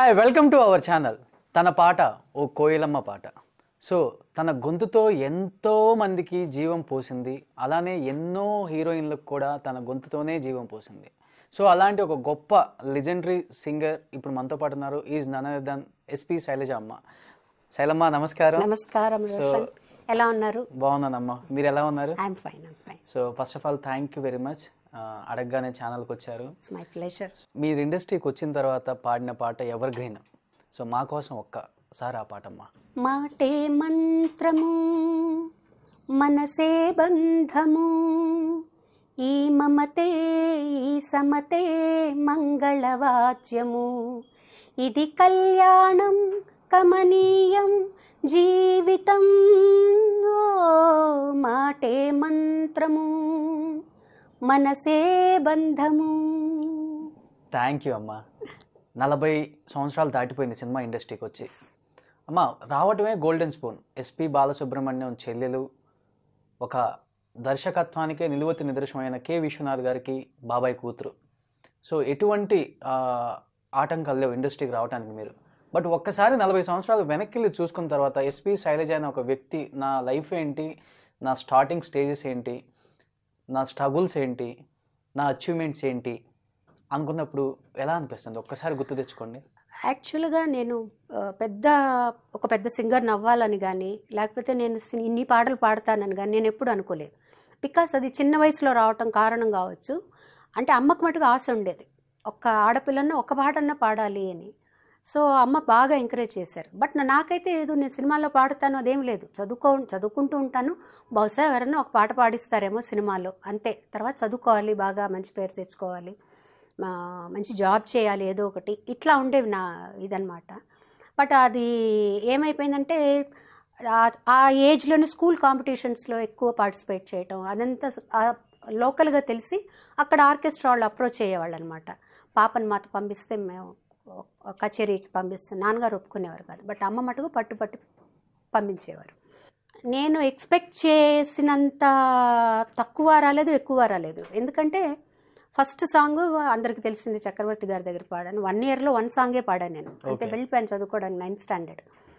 Hi welcome to our channel తన పాట ఓ కోయిలమ్మ పాట సో తన గొంతుతో ఎంతో మందికి జీవం పోసింది అలానే ఎన్నో హీరోయిన్లకు కూడా తన గొంతుతోనే జీవం పోసింది సో అలాంటి ఒక గొప్ప లెజెండరీ సింగర్ ఇప్పుడు మనతో పాటు ఉన్నారు ఈజ్ ననదన్ ఎస్పి శైలజ అమ్మ శైలమ్మ నమస్కారం నమస్కారం రోషన్ ఎలా ఉన్నారు బాగున్నానమ్మా మీరు ఎలా ఉన్నారు I'm fine I'm fine so first of all thank you very much అడగగానే ఛానల్కి వచ్చారు ఇట్స్ మై ప్లెజర్ మీరు ఇండస్ట్రీకి వచ్చిన తర్వాత పాడిన పాట ఎవర్ గ్రీన్ సో మా కోసం ఒక్కసారి ఆ పాటమ్మా మాటే మంత్రము మనసే బంధము ఈ మమతే ఈ సమతే మంగళవాచ్యము ఇది కళ్యాణం కమనీయం జీవితం ఓ మాటే మంత్రము మనసే బంధము థ్యాంక్ యూ అమ్మా నలభై సంవత్సరాలు దాటిపోయింది సినిమా ఇండస్ట్రీకి వచ్చి అమ్మ రావటమే గోల్డెన్ స్పూన్ ఎస్పి బాలసుబ్రహ్మణ్యం చెల్లెలు ఒక దర్శకత్వానికే నిలువతి నిదర్శనమైన కె విశ్వనాథ్ గారికి బాబాయ్ కూతురు సో ఎటువంటి ఆ, ఆటంకాలు లేవు ఇండస్ట్రీకి రావడానికి మీరు బట్ ఒక్కసారి నలభై సంవత్సరాలు వెనక్కి వెళ్ళి చూసుకున్న తర్వాత ఎస్పి శైలజ అనే ఒక వ్యక్తి నా లైఫ్ ఏంటి నా స్టార్టింగ్ స్టేజెస్ ఏంటి నా స్ట్రగుల్స్ ఏంటి నా అచీవ్మెంట్స్ ఏంటి అనుకున్నప్పుడు ఎలా అనిపిస్తుంది ఒక్కసారి గుర్తు తెచ్చుకోండి యాక్చువల్గా నేను ఆ, పెద్ద ఒక పెద్ద సింగర్ని అవ్వాలని కానీ లేకపోతే నేను సి- ఇన్ని పాటలు పాడతానని కానీ నేను ఎప్పుడు అనుకోలేదు బికాస్ అది చిన్న వయసులో రావటం కారణం కావచ్చు అంటే అమ్మకు మటుకు ఆశ ఉండేది ఒక్క ఆడపిల్లన్న ఒక పాటన్నా పాడాలి అని సో అమ్మ బాగా ఎంకరేజ్ చేశారు బట్ నా- నాకైతే ఏదో నేను సినిమాల్లో పాడుతాను అదేం లేదు చదువుకో చదువుకుంటూ ఉంటాను బహుశా ఎవరైనా ఒక పాట పాడిస్తారేమో సినిమాలో అంతే తర్వాత చదువుకోవాలి బాగా మంచి పేరు తెచ్చుకోవాలి మా మంచి జాబ్ చేయాలి ఏదో ఒకటి ఇట్లా ఉండేవి నా ఇదనమాట బట్ అది ఏమైపోయిందంటే ఆ- ఆ ఏజ్లోనే స్కూల్ కాంపిటీషన్స్లో ఎక్కువ పార్టిసిపేట్ చేయటం అదంతా స- ఆ లోకల్గా తెలిసి అక్కడ ఆర్కెస్ట్రా వాళ్ళు అప్రోచ్ అయ్యేవాళ్ళు అనమాట పాపని మాతో పంపిస్తే మేము కచేరీకి పంపిస్తే నాన్నగారు ఒప్పుకునేవారు కాదు బట్ అమ్మ మటుకు పట్టు పట్టు పంపించేవారు నేను ఎక్స్పెక్ట్ చేసినంత తక్కువ రాలేదు ఎక్కువ రాలేదు ఎందుకంటే ఫస్ట్ సాంగ్ అందరికి తెలిసింది చక్రవర్తి గారి దగ్గర పాడాను వన్ ఇయర్లో వన్ సాంగే పాడాను నేను అంతే Okay. వెళ్ళిపోయాను చదువుకోవడానికి నైన్త్ స్టాండర్డ్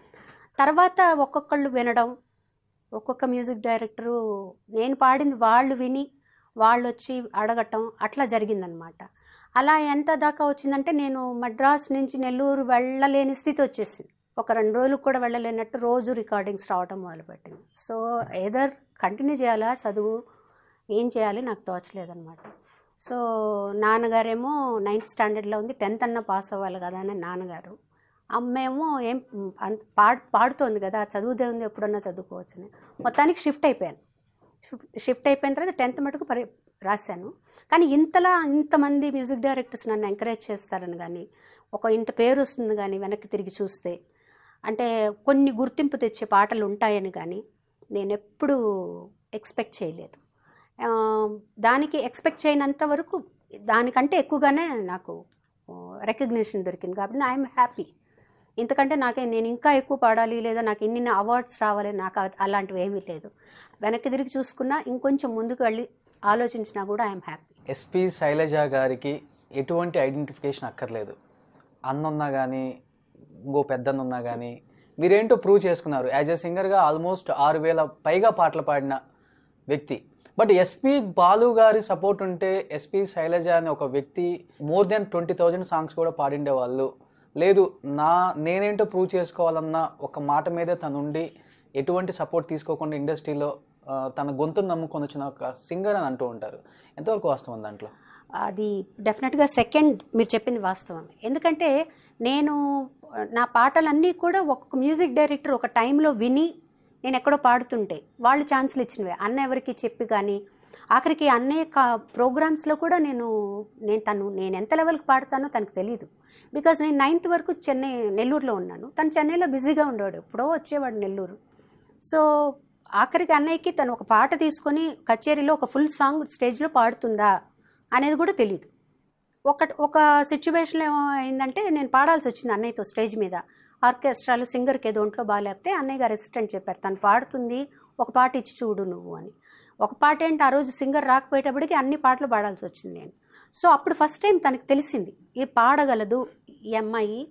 తర్వాత ఒక్కొక్కళ్ళు వినడం ఒక్కొక్క మ్యూజిక్ డైరెక్టరు నేను పాడింది వాళ్ళు విని వాళ్ళు వచ్చి అడగటం అట్లా జరిగిందనమాట అలా ఎంత దాకా వచ్చిందంటే నేను మద్రాస్ నుంచి నెల్లూరు వెళ్ళలేని స్థితి వచ్చేసింది ఒక రెండు రోజులు కూడా వెళ్ళలేనట్టు రోజు రికార్డింగ్స్ రావటం మొదలుపెట్టింది సో ఏదర్ కంటిన్యూ చేయాలా చదువు ఏం చేయాలి నాకు తోచలేదన్నమాట సో నాన్నగారేమో నైన్త్ స్టాండర్డ్లో ఉంది టెన్త్ అన్న పాస్ అవ్వాలి కదా అని నాన్నగారు అమ్మేమో ఏం అన్- పాడు పాడుతోంది కదా చదువుదే ఉంది ఎప్పుడన్నా చదువుకోవచ్చని మొత్తానికి షిఫ్ట్ అయిపోయాను షిఫ్ట్- షిఫ్ట్ అయిపోయిన తర్వాత టెన్త్ మటుకు పరి రాశాను కానీ ఇంతలా ఇంతమంది మ్యూజిక్ డైరెక్టర్స్ నన్ను ఎంకరేజ్ చేస్తారని కానీ ఒక ఇంత పేరు వస్తుంది కానీ వెనక్కి తిరిగి చూస్తే అంటే కొన్ని గుర్తింపు తెచ్చే పాటలు ఉంటాయని కానీ నేను ఎప్పుడూ ఎక్స్పెక్ట్ చేయలేదు ఆ, దానికి ఎక్స్పెక్ట్ చేయనంత వరకు దానికంటే ఎక్కువగానే నాకు రికగ్నిషన్ దొరికింది కాబట్టి ఐఎమ్ హ్యాపీ ఇంతకంటే నాకే నేను ఇంకా ఎక్కువ పాడాలి లేదా నాకు ఇన్ని అవార్డ్స్ రావాలి నాకు అ- అలాంటివి ఏమీ లేదు వెనక్కి తిరిగి చూసుకున్నా ఇంకొంచెం ముందుకు వెళ్ళి ఆలోచించినా కూడా ఐఎమ్ హ్యాపీ ఎస్పి శైలజ గారికి ఎటువంటి ఐడెంటిఫికేషన్ అక్కర్లేదు అన్న ఉన్నా కానీ ఇంకో పెద్దన్న ఉన్నా కానీ మీరేంటో ప్రూవ్ చేసుకున్నారు యాజ్ ఎ సింగర్గా ఆల్మోస్ట్ ఆరు వేల పైగా పాటలు పాడిన వ్యక్తి బట్ ఎస్పి బాలు గారి సపోర్ట్ ఉంటే ఎస్పి శైలజ అనే ఒక వ్యక్తి more than twenty thousand songs కూడా పాడిండే వాళ్ళు లేదు నా నేనేంటో ప్రూవ్ చేసుకోవాలన్న ఒక మాట మీదే తను ఉండి ఎటువంటి సపోర్ట్ తీసుకోకుండా ఇండస్ట్రీలో ఆ, తన గొంతును నమ్ముకొని వచ్చిన ఒక సింగర్ అని అంటూ ఉంటారు ఎంతవరకు వాస్తవం దాంట్లో అది డెఫినెట్గా సెకండ్ మీరు చెప్పింది వాస్తవం ఎందుకంటే నేను నా పాటలన్నీ కూడా ఒక్కొక్క మ్యూజిక్ డైరెక్టర్ ఒక టైంలో విని నేను ఎక్కడో పాడుతుంటే వాళ్ళు ఛాన్సులు ఇచ్చినవే అన్న ఎవరికి చెప్పి కానీ ఆఖరికి అనేక ప్రోగ్రామ్స్లో కూడా నేను నేను తను నేను ఎంత లెవెల్కి పాడతానో తనకు తెలియదు బికాజ్ నేను నైన్త్ వరకు చెన్నై నెల్లూరులో ఉన్నాను తను చెన్నైలో బిజీగా ఉండేవాడు ఎప్పుడో వచ్చేవాడు నెల్లూరు సో ఆఖరికి అన్నయ్యకి తను ఒక పాట తీసుకొని కచేరీలో ఒక ఫుల్ సాంగ్ స్టేజ్లో పాడుతుందా అనేది కూడా తెలియదు ఒక ఒక సిచ్యువేషన్లో ఏమైందంటే నేను పాడాల్సి వచ్చింది అన్నయ్యతో స్టేజ్ మీద ఆర్కెస్ట్రాలు సింగర్కి ఏదో ఒంట్లో బాగాలేకపోతే అన్నయ్య గారు అసిస్టెంట్ చెప్పారు తను పాడుతుంది ఒక పాట ఇచ్చి చూడు నువ్వు అని ఒక పాట ఏంటి ఆ రోజు సింగర్ రాకపోయేటప్పటికి అన్ని పాటలు పాడాల్సి వచ్చింది నేను సో అప్పుడు ఫస్ట్ టైం తనకు తెలిసింది ఈ పాడగలదు ఈ అమ్మాయి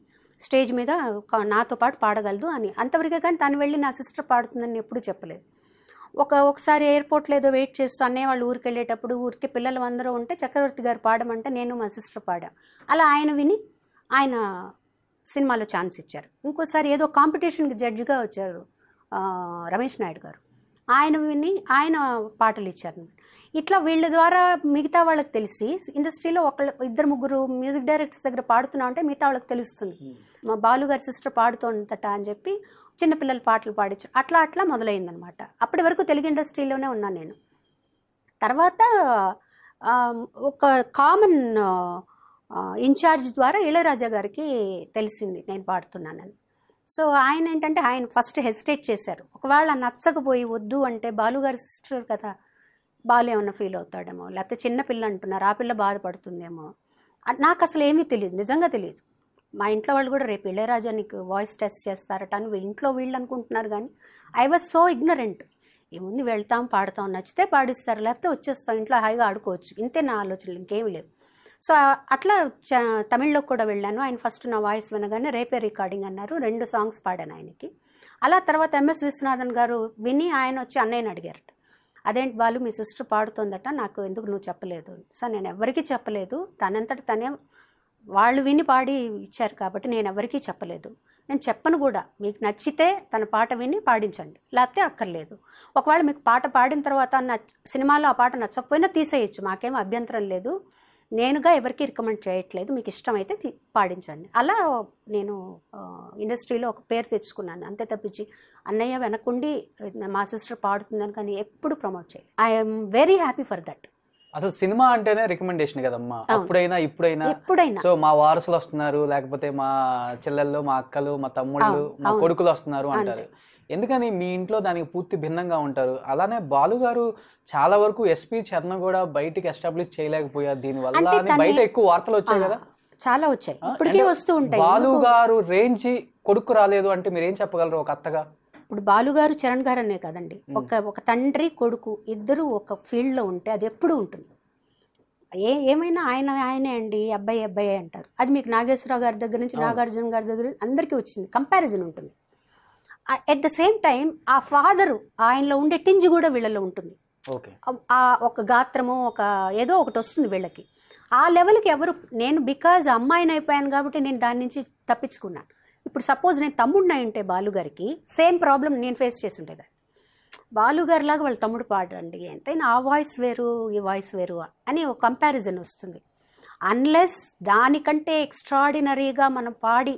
స్టేజ్ మీద క- నాతో పాటు పాడగలదు అని అంతవరకే కానీ తను వెళ్ళి నా సిస్టర్ పాడుతుందని ఎప్పుడూ చెప్పలేదు ఒక ఒకసారి ఎయిర్పోర్ట్లో ఏదో వెయిట్ చేస్తూ అన్నయ్య వాళ్ళు ఊరికి వెళ్ళేటప్పుడు ఊరికి పిల్లలు అందరూ ఉంటే చక్రవర్తి గారు పాడమంటే నేను మా సిస్టర్ పాడా అలా ఆయన విని ఆయన సినిమాలో ఛాన్స్ ఇచ్చారు ఇంకోసారి ఏదో కాంపిటీషన్కి జడ్జిగా వచ్చారు ఆ, రమేష్ నాయుడు గారు ఆయన విని ఆయన పాటలు ఇచ్చారు ఇట్లా వీళ్ళ ద్వారా మిగతా వాళ్ళకి తెలిసి ఇండస్ట్రీలో ఒకళ్ళు ఇద్దరు ముగ్గురు మ్యూజిక్ డైరెక్టర్స్ దగ్గర పాడుతున్నా ఉంటే మిగతా వాళ్ళకి తెలుస్తుంది మా బాలు గారి సిస్టర్ పాడుతోందట అని చెప్పి చిన్నపిల్లల పాటలు పాడించు అట్లా అట్లా మొదలైందనమాట అప్పటి వరకు తెలుగు ఇండస్ట్రీలోనే ఉన్నాను నేను తర్వాత ఆ, ఒక కామన్ ఇన్ఛార్జ్ ద్వారా ఇళయరాజా గారికి తెలిసింది నేను పాడుతున్నానని సో ఆయన ఏంటంటే ఆయన ఫస్ట్ హెసిటేట్ చేశారు ఒకవేళ నచ్చకపోయి వద్దు అంటే బాలుగారి సిస్టర్ కదా బాలు ఏమన్నా ఫీల్ అవుతాడేమో లేకపోతే చిన్న పిల్ల అంటున్నారు ఆ పిల్ల బాధపడుతుందేమో అ- నాకు అసలు ఏమీ తెలియదు నిజంగా తెలియదు మా ఇంట్లో వాళ్ళు కూడా రేపు ఇళయరాజా నీకు వాయిస్ టెస్ట్ చేస్తారట అని వీ- ఇంట్లో వీళ్ళు అనుకుంటున్నారు కానీ ఐ వాజ్ సో ఇగ్నరెంట్ ఏముంది వెళ్తాం పాడతాం నచ్చితే పాడిస్తారు లేకపోతే వచ్చేస్తాం ఇంట్లో హాయిగా ఆడుకోవచ్చు ఇంతే నా ఆలోచనలు ఇంకేమి లేవు సో ఆ- అట్లా చ తమిళ్లో కూడా వెళ్ళాను ఆయన ఫస్ట్ నా వాయిస్ వినగానే రేపే రికార్డింగ్ అన్నారు రెండు సాంగ్స్ పాడాను ఆయనకి అలా తర్వాత ఎంఎస్ విశ్వనాథన్ గారు విని ఆయన వచ్చి అన్నయ్యని అడిగారట అదేంటి బాలు మీ సిస్టర్ పాడుతోందట నాకు ఎందుకు నువ్వు చెప్పలేదు సార్ నేను ఎవరికీ చెప్పలేదు తనంతట తనే వాళ్ళు విని పాడి ఇచ్చారు కాబట్టి నేను ఎవరికీ చెప్పలేదు నేను చెప్పను కూడా మీకు నచ్చితే తన పాట విని పాడించండి లేకపోతే అక్కర్లేదు ఒకవేళ మీకు పాట పాడిన తర్వాత నచ్చ సినిమాలో ఆ పాట నచ్చకపోయినా తీసేయచ్చు మాకేం అభ్యంతరం లేదు నేనుగా ఎవరికి రికమెండ్ చేయట్లేదు మీకు ఇష్టమైతే తీ- పాడించండి అలా నేను ఆ, ఇండస్ట్రీలో ఒక పేరు తెచ్చుకున్నాను అంతే తప్పించి అన్నయ్య వెనకుండి మా సిస్టర్ పాడుతుందని కానీ ఎప్పుడు ప్రమోట్ చేయాలి I'm very happy for that అసలు సినిమా అంటేనే రికమెండేషన్ కదమ్మా అవును. అప్పుడైనా ఇప్పుడైనా ఎప్పుడైనా సో మా వారసులు వస్తున్నారు లేకపోతే మా చెల్లెళ్ళు మా అక్కలు మా తమ్ముళ్ళు అవును, మా అవును. కొడుకులు వస్తున్నారు అంటారు ఎందుకని మీ ఇంట్లో దానికి పూర్తి భిన్నంగా ఉంటారు అలానే బాలు గారు చాలా వరకు ఎస్పీ చరణ్ కూడా బయటికి ఎస్టాబ్లిష్ చేయలేకపోయారు దీని వల్ల అంటే అని తనే- బయట ఎక్కువ వార్తలు వచ్చాయి కదా ఆ, చాలా వచ్చాయి ఆ, ఇప్పటికీ అంటే వస్తూ ఉంటాయి బాలు ఎందుకు? గారు రేంజ్ కొడుకు రాలేదు అంటే మీరు ఏం చెప్పగలరు ఒక అత్తగా ఇప్పుడు బాలుగారు చరణ్ గారు అనే కదండి ఒక ఒక తండ్రి కొడుకు ఇద్దరు ఒక ఫీల్డ్ లో ఉంటే అది ఎప్పుడు ఉంటుంది ఏ ఏమైనా ఆయన ఆయనే అండి అబ్బాయి అబ్బాయి అంటారు అది మీకు నాగేశ్వరరావు గారి దగ్గర నుంచి అవును. నాగార్జున గారి దగ్గర నుంచి అందరికీ వచ్చింది కంపారిజన్ ఉంటుంది ఎట్ ద సేమ్ టైం ఆ ఫాదరు ఆయనలో ఉండే టింజ్ కూడా వీళ్ళలో ఉంటుంది ఓకే ఆ- ఆ ఒక గాత్రము ఒక ఏదో ఒకటి వస్తుంది వీళ్ళకి ఆ లెవెల్కి ఎవరు నేను బికాజ్ అమ్మాయిని అయిపోయాను కాబట్టి నేను దాని నుంచి తప్పించుకున్నాను ఇప్పుడు సపోజ్ నేను తమ్ముడిని అయి ఉంటే బాలుగారికి సేమ్ ప్రాబ్లం నేను ఫేస్ చేసి ఉండేదాన్ని బాలుగారి లాగా వాళ్ళ తమ్ముడు పాడండి ఎంతైనా ఆ వాయిస్ వేరు ఈ వాయిస్ వేరు అని ఒక కంపారిజన్ వస్తుంది అన్లెస్ దానికంటే ఎక్స్ట్రాడినరీగా మనం పాడి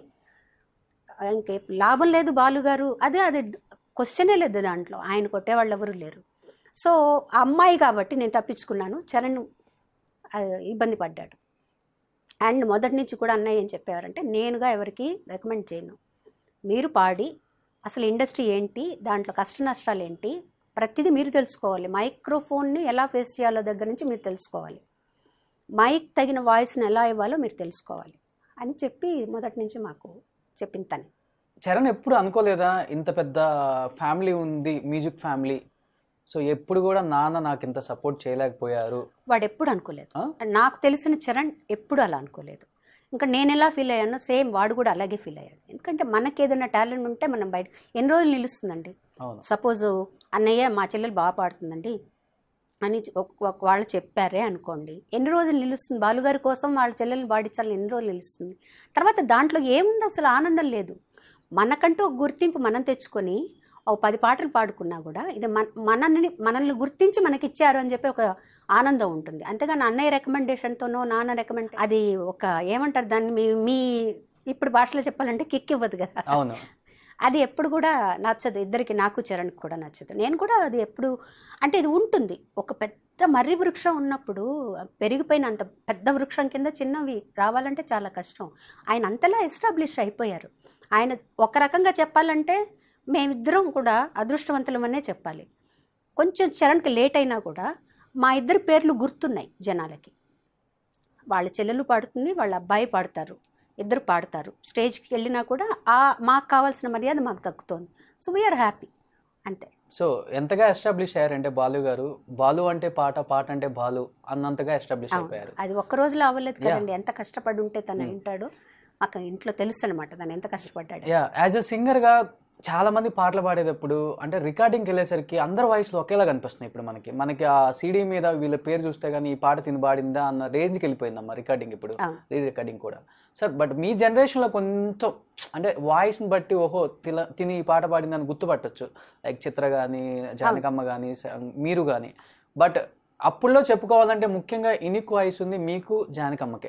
ఇంకే లాభం లేదు బాలుగారు అదే అది క్వశ్చనే లేదు దాంట్లో ఆయన కొట్టేవాళ్ళు ఎవరు లేరు సో ఆ అమ్మాయి కాబట్టి నేను తప్పించుకున్నాను చరణ్ ఆ, ఇబ్బంది పడ్డాడు అండ్ మొదటి నుంచి కూడా అన్నయ్య ఏం చెప్పేవారంటే నేనుగా ఎవరికి రికమెండ్ చేయను మీరు పాడి అసలు ఇండస్ట్రీ ఏంటి దాంట్లో కష్ట నష్టాలు ఏంటి ప్రతిదీ మీరు తెలుసుకోవాలి మైక్రోఫోన్ని ఎలా ఫేస్ చేయాలో దగ్గర నుంచి మీరు తెలుసుకోవాలి మైక్ తగిన వాయిస్ని ఎలా ఇవ్వాలో మీరు తెలుసుకోవాలి అని చెప్పి మొదటి నుంచి మాకు చెప్పింది తనే చరణ్ ఎప్పుడు అనుకోలేదా ఇంత పెద్ద ఫ్యామిలీ ఉంది మ్యూజిక్ ఫ్యామిలీ సో ఎప్పుడు కూడా నాన్న నాకు ఇంత సపోర్ట్ చేయలేకపోయారు వాడు ఎప్పుడు అనుకోలేదు ఆ? నాకు తెలిసిన చరణ్ ఎప్పుడు అలా అనుకోలేదు ఇంకా నేను ఎలా ఫీల్ అయ్యానో సేమ్ వాడు కూడా అలాగే ఫీల్ అయ్యాడు ఎందుకంటే మనకి ఏదైనా టాలెంట్ ఉంటే మనం బయట ఎన్ని రోజులు నిలుస్తుందండి అవును సపోజ్ అన్నయ్య మా చెల్లెలు బాగా పాడుతుందండి అని ఒక- ఒక వాళ్ళు చెప్పారే అనుకోండి ఎన్ని రోజులు నిలుస్తుంది బాలుగారి కోసం వాళ్ళ చెల్లెల్ని పాడించాలని ఎన్ని రోజులు నిలుస్తుంది తర్వాత దాంట్లో ఏముంది అసలు ఆనందం లేదు మనకంటూ ఒక గుర్తింపు మనం తెచ్చుకొని ఒక పది పాటలు పాడుకున్నా కూడా ఇది మన మనల్ని మనల్ని గుర్తించి మనకి ఇచ్చారు అని చెప్పి ఒక ఆనందం ఉంటుంది అంతేగాని అన్నయ్య రికమెండేషన్తోనో నాన్న రికమెండ్ అది ఒక ఏమంటారు దాన్ని మీ మీ ఇప్పుడు భాషలో చెప్పాలంటే కిక్ ఇవ్వదు కదా అవును అది ఎప్పుడు కూడా నచ్చదు ఇద్దరికి నాకు చరణ్కి కూడా నచ్చదు నేను కూడా అది ఎప్పుడు అంటే ఇది ఉంటుంది ఒక పెద్ద మర్రి వృక్షం ఉన్నప్పుడు పెరిగిపోయిన అంత పెద్ద వృక్షం కింద చిన్నవి రావాలంటే చాలా కష్టం ఆయన అంతలా ఎస్టాబ్లిష్ అయిపోయారు ఆయన ఒక రకంగా చెప్పాలంటే మేమిద్దరం కూడా అదృష్టవంతులమనే చెప్పాలి కొంచెం చరణ్కి లేట్ అయినా కూడా మా ఇద్దరి పేర్లు గుర్తున్నాయి జనాలకి వాళ్ళ చెల్లెలు పాడుతుంది వాళ్ళ అబ్బాయి పాడతారు ఇద్దరు పాడతారు స్టేజ్కి వెళ్ళినా కూడా ఆ మాకు కావాల్సిన మర్యాద మాకు దక్కుతోంది సో వీఆర్ హ్యాపీ అంతే సో ఎంతగా ఎస్టాబ్లిష్ అయ్యారంటే బాలు గారు బాలు అంటే పాట పాట అంటే బాలు అన్నంతగా ఎస్టాబ్లిష్ అవును. అయిపోయారు అది ఒక్క రోజులో అవ్వలేదు కదండి ఎంత కష్టపడి ఉంటే తను Hmm. వింటాడు మాకు ఇంట్లో తెలుసు అనమాట తను ఎంత కష్టపడ్డాడు యా యాజ్ అ సింగర్గా చాలా మంది పాటలు పాడేటప్పుడు అంటే రికార్డింగ్కి వెళ్ళేసరికి అందరి వాయిస్లు ఒకేలా కనిపిస్తున్నాయి ఇప్పుడు మనకి మనకి ఆ సీడీ మీద వీళ్ళ పేరు చూస్తే కానీ ఈ పాట తిని పాడిందా అన్న రేంజ్కి వెళ్ళిపోయిందమ్మా రికార్డింగ్ ఇప్పుడు అవును. రీ రికార్డింగ్ కూడా సార్ బట్ మీ జనరేషన్లో కొంచెం అంటే వాయిస్ని బట్టి ఓహో తిల తిని ఈ పాట పాడిందని గుర్తుపట్టొచ్చు లైక్ చిత్ర కానీ జానకమ్మ కానీ మీరు కానీ బట్ అప్పుల్లో చెప్పుకోవాలంటే ముఖ్యంగా ఇనిక్ వాయిస్ ఉంది మీకు జానకమ్మకే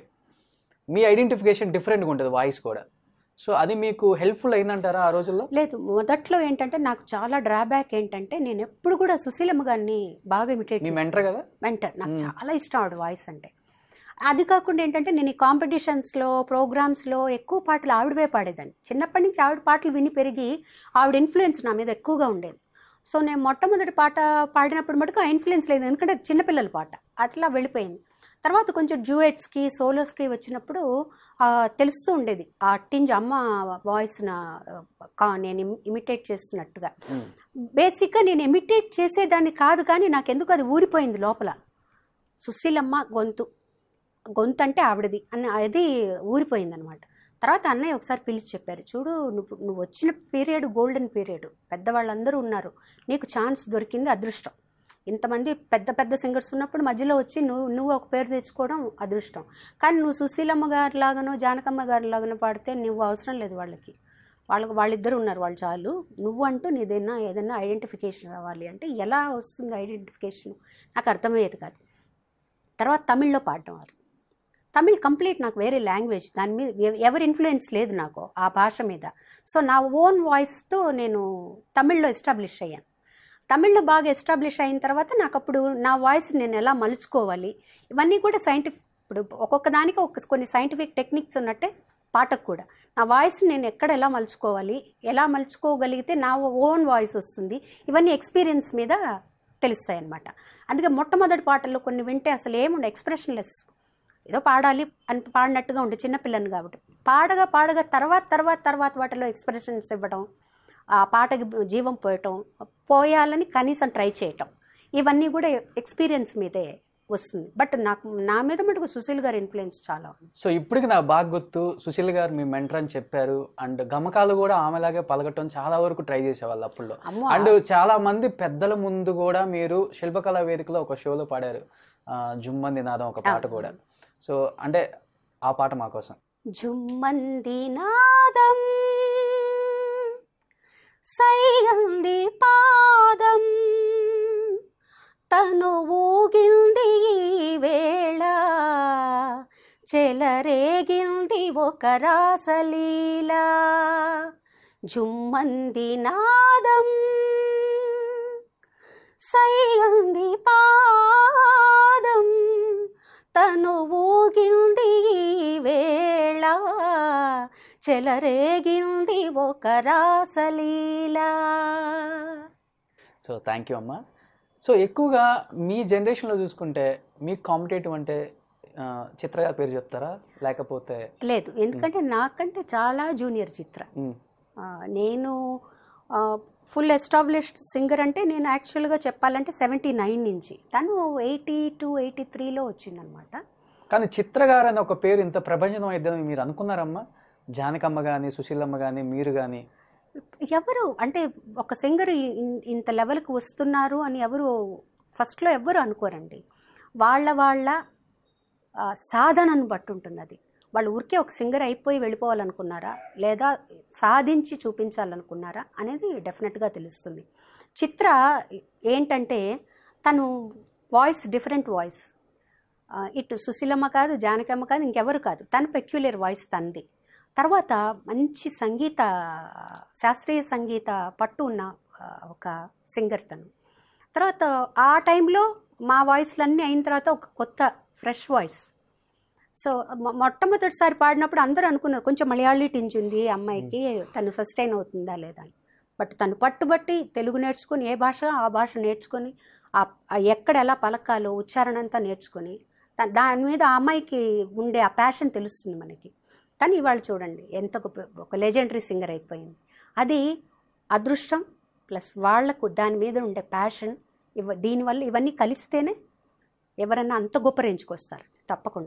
మీ ఐడెంటిఫికేషన్ డిఫరెంట్గా ఉంటుంది వాయిస్ కూడా సో అది మీకు హెల్ప్ఫుల్ అయిందంటారా ఆ రోజుల్లో లేదు మొదట్లో ఏంటంటే నాకు చాలా డ్రాబ్యాక్ ఏంటంటే నేను ఎప్పుడు కూడా సుశీలమ్మ గారిని బాగా ఇమిటేట్ మీ మెంటర్ కదా మెంటర్ నాకు చాలా ఇష్టం ఆవిడ వాయిస్ అంటే అది కాకుండా ఏంటంటే నేను ఈ కాంపిటీషన్స్లో ప్రోగ్రామ్స్లో ఎక్కువ పాటలు ఆవిడవే పాడేదాన్ని చిన్నప్పటి నుంచి ఆవిడ పాటలు విని పెరిగి ఆవిడ ఇన్ఫ్లుయెన్స్ నా మీద ఎక్కువగా ఉండేది సో నేను మొట్టమొదటి పాట పాడినప్పుడు మటుకు ఆ ఇన్ఫ్లుయెన్స్ లేదు ఎందుకంటే అది చిన్నపిల్లల పాట అట్లా వెళ్ళిపోయింది తర్వాత కొంచెం డ్యూయెట్స్కి సోలోస్కి వచ్చినప్పుడు ఆ, తెలుస్తూ ఉండేది ఆ టింజ్ అమ్మ వాయిస్ నా కా- నేను ఇమిటేట్ చేస్తున్నట్టుగా బేసిక్గా నేను ఇమిటేట్ చేసేదాన్ని కాదు కానీ నాకు ఎందుకు అది ఊరిపోయింది లోపల సుశీలమ్మ గొంతు గొంతు అంటే ఆవిడది అని అది ఊరిపోయింది అనమాట తర్వాత అన్నయ్య ఒకసారి పిలిచి చెప్పారు చూడు నువ్వు నువ్వు వచ్చిన పీరియడ్ గోల్డెన్ పీరియడ్ పెద్దవాళ్ళందరూ ఉన్నారు నీకు ఛాన్స్ దొరికింది అదృష్టం ఇంతమంది పెద్ద పెద్ద సింగర్స్ ఉన్నప్పుడు మధ్యలో వచ్చి నువ్వు నువ్వు ఒక పేరు తెచ్చుకోవడం అదృష్టం కానీ నువ్వు సుశీలమ్మ గారి లాగానో జానకమ్మ గారి లాగానో పాడితే నువ్వు అవసరం లేదు వాళ్ళకి వాళ్ళకి వాళ్ళిద్దరు ఉన్నారు వాళ్ళు చాలు నువ్వు అంటూ నీదైనా ఏదైనా ఐడెంటిఫికేషన్ రావాలి అంటే ఎలా వస్తుంది ఐడెంటిఫికేషన్ నాకు అర్థమయ్యేది కాదు తర్వాత తమిళ్లో పాడడం వారు తమిళ్ కంప్లీట్ నాకు వేరే లాంగ్వేజ్ దాని మీద ఎవ- ఎవరి ఇన్ఫ్లుయెన్స్ లేదు నాకు ఆ భాష మీద సో నా ఓన్ వాయిస్తో నేను తమిళ్లో ఎస్టాబ్లిష్ అయ్యాను తమిళ్లో బాగా ఎస్టాబ్లిష్ అయిన తర్వాత నాకు అప్పుడు నా వాయిస్ నేను ఎలా మలుచుకోవాలి ఇవన్నీ కూడా సైంటిఫిక్ ఇప్పుడు ఒక్కొక్క దానికి ఒక కొన్ని సైంటిఫిక్ టెక్నిక్స్ ఉన్నట్టే పాటకు కూడా నా వాయిస్ నేను ఎక్కడ ఎలా మలుచుకోవాలి ఎలా మలుచుకోగలిగితే నా ఓన్ వాయిస్ వస్తుంది ఇవన్నీ ఎక్స్పీరియన్స్ మీద తెలుస్తాయి అన్నమాట అందుకే మొట్టమొదటి పాటల్లో కొన్ని వింటే అసలు ఏముండే ఎక్స్ప్రెషన్లెస్ ఏదో పాడాలి అని పాడినట్టుగా ఉండే చిన్నపిల్లని కాబట్టి పాడగా పాడగా తర్వాత తర్వాత తర్వాత వాటిలో ఎక్స్ప్రెషన్స్ ఇవ్వడం ఆ పాటకి జీవం పోయటం పోయాలని కనీసం ట్రై చేయటం ఇవన్నీ కూడా ఎక్స్పీరియన్స్ మీదే వస్తుంది బట్ నాకు నా మీద మటుకు సుశీల్ గారి ఇన్ఫ్లుయెన్స్ చాలా ఉంది సో ఇప్పటికి నాకు బాగా గుర్తు సుశీల్ గారు మీ మెంటర్ అని చెప్పారు అండ్ గమకాలు కూడా ఆమెలాగే పలకటం చాలా వరకు ట్రై చేసేవాళ్ళు అప్పుల్లో అమ్మో అండ్ చాలా మంది పెద్దల ముందు కూడా మీరు శిల్పకళా వేదికలో ఒక షోలో పాడారు ఆ, జుమ్మంది నాదం ఒక పాట కూడా సో అంటే ఆ పాట మా కోసం జుమ్మంది నాదం సైగంది పాదం తను ఊగింది ఈ వేళ చెలరేగింది ఒక రాసలీల జుమ్మంది నాదం సైగంది పాదం తను ఊగింది ఈ వేళ చెలరేగింది ఒక రాసలీల సో థ్యాంక్ యూ అమ్మా సో ఎక్కువగా మీ జనరేషన్లో చూసుకుంటే మీకు కాంపిటేటివ్ అంటే ఆ, చిత్ర గారి పేరు చెప్తారా లేకపోతే లేదు ఎందుకంటే నాకంటే చాలా జూనియర్ చిత్ర మ్, ఆ, నేను ఫుల్ ఎస్టాబ్లిష్డ్ సింగర్ అంటే నేను యాక్చువల్గా చెప్పాలంటే సెవెంటీ నైన్ నుంచి తను ఎయిటీ టు ఎయిటీ త్రీలో వచ్చిందనమాట కానీ చిత్ర గారు అని ఒక పేరు ఇంత ప్రపంచం అయిద్దని మీరు అనుకున్నారమ్మా జానకమ్మ కానీ సుశీలమ్మ కానీ మీరు కానీ ఎవరు అంటే ఒక సింగర్ ఇంత లెవెల్కి వస్తున్నారు అని ఎవరు ఫస్ట్లో ఎవరు అనుకోరండి వాళ్ళ వాళ్ళ ఆ, సాధనను బట్టి ఉంటున్నది వాళ్ళు ఊరికే ఒక సింగర్ అయిపోయి వెళ్ళిపోవాలనుకున్నారా లేదా సాధించి చూపించాలనుకున్నారా అనేది డెఫినెట్గా తెలుస్తుంది చిత్ర ఏంటంటే తను వాయిస్ డిఫరెంట్ వాయిస్ ఇటు సుశీలమ్మ కాదు జానకమ్మ కాదు ఇంకెవరు కాదు తన పెక్యులర్ వాయిస్ తంది తర్వాత మంచి సంగీత శాస్త్రీయ సంగీత పట్టు ఉన్న ఆ, ఒక సింగర్ తను తర్వాత ఆ టైంలో మా వాయిస్లన్నీ అయిన తర్వాత ఒక కొత్త ఫ్రెష్ వాయిస్ సో మొ- మొట్టమొదటిసారి పాడినప్పుడు అందరూ అనుకున్నారు కొంచెం మలయాళీ టింజ్ ఉంది ఈ అమ్మాయికి తను సస్టైన్ అవుతుందా లేదా అని బట్ తను పట్టుబట్టి తెలుగు నేర్చుకొని ఏ భాష ఆ భాష నేర్చుకొని ఆ ఆ ఎక్కడ ఎలా పలకాలో ఉచ్చారణ అంతా నేర్చుకొని దా- దాని మీద ఆ అమ్మాయికి ఉండే ఆ ప్యాషన్ తెలుస్తుంది మనకి కానీ ఇవాళ చూడండి ఎంత గొప్ప ఒక లెజెండరీ సింగర్ అయిపోయింది అది అదృష్టం ప్లస్ వాళ్లకు దాని మీద ఉండే ప్యాషన్ ఇవ దీనివల్ల ఇవన్నీ కలిస్తేనే ఎవరన్నా అంత గొప్ప రేంజ్కి వస్తారు తప్పకుండా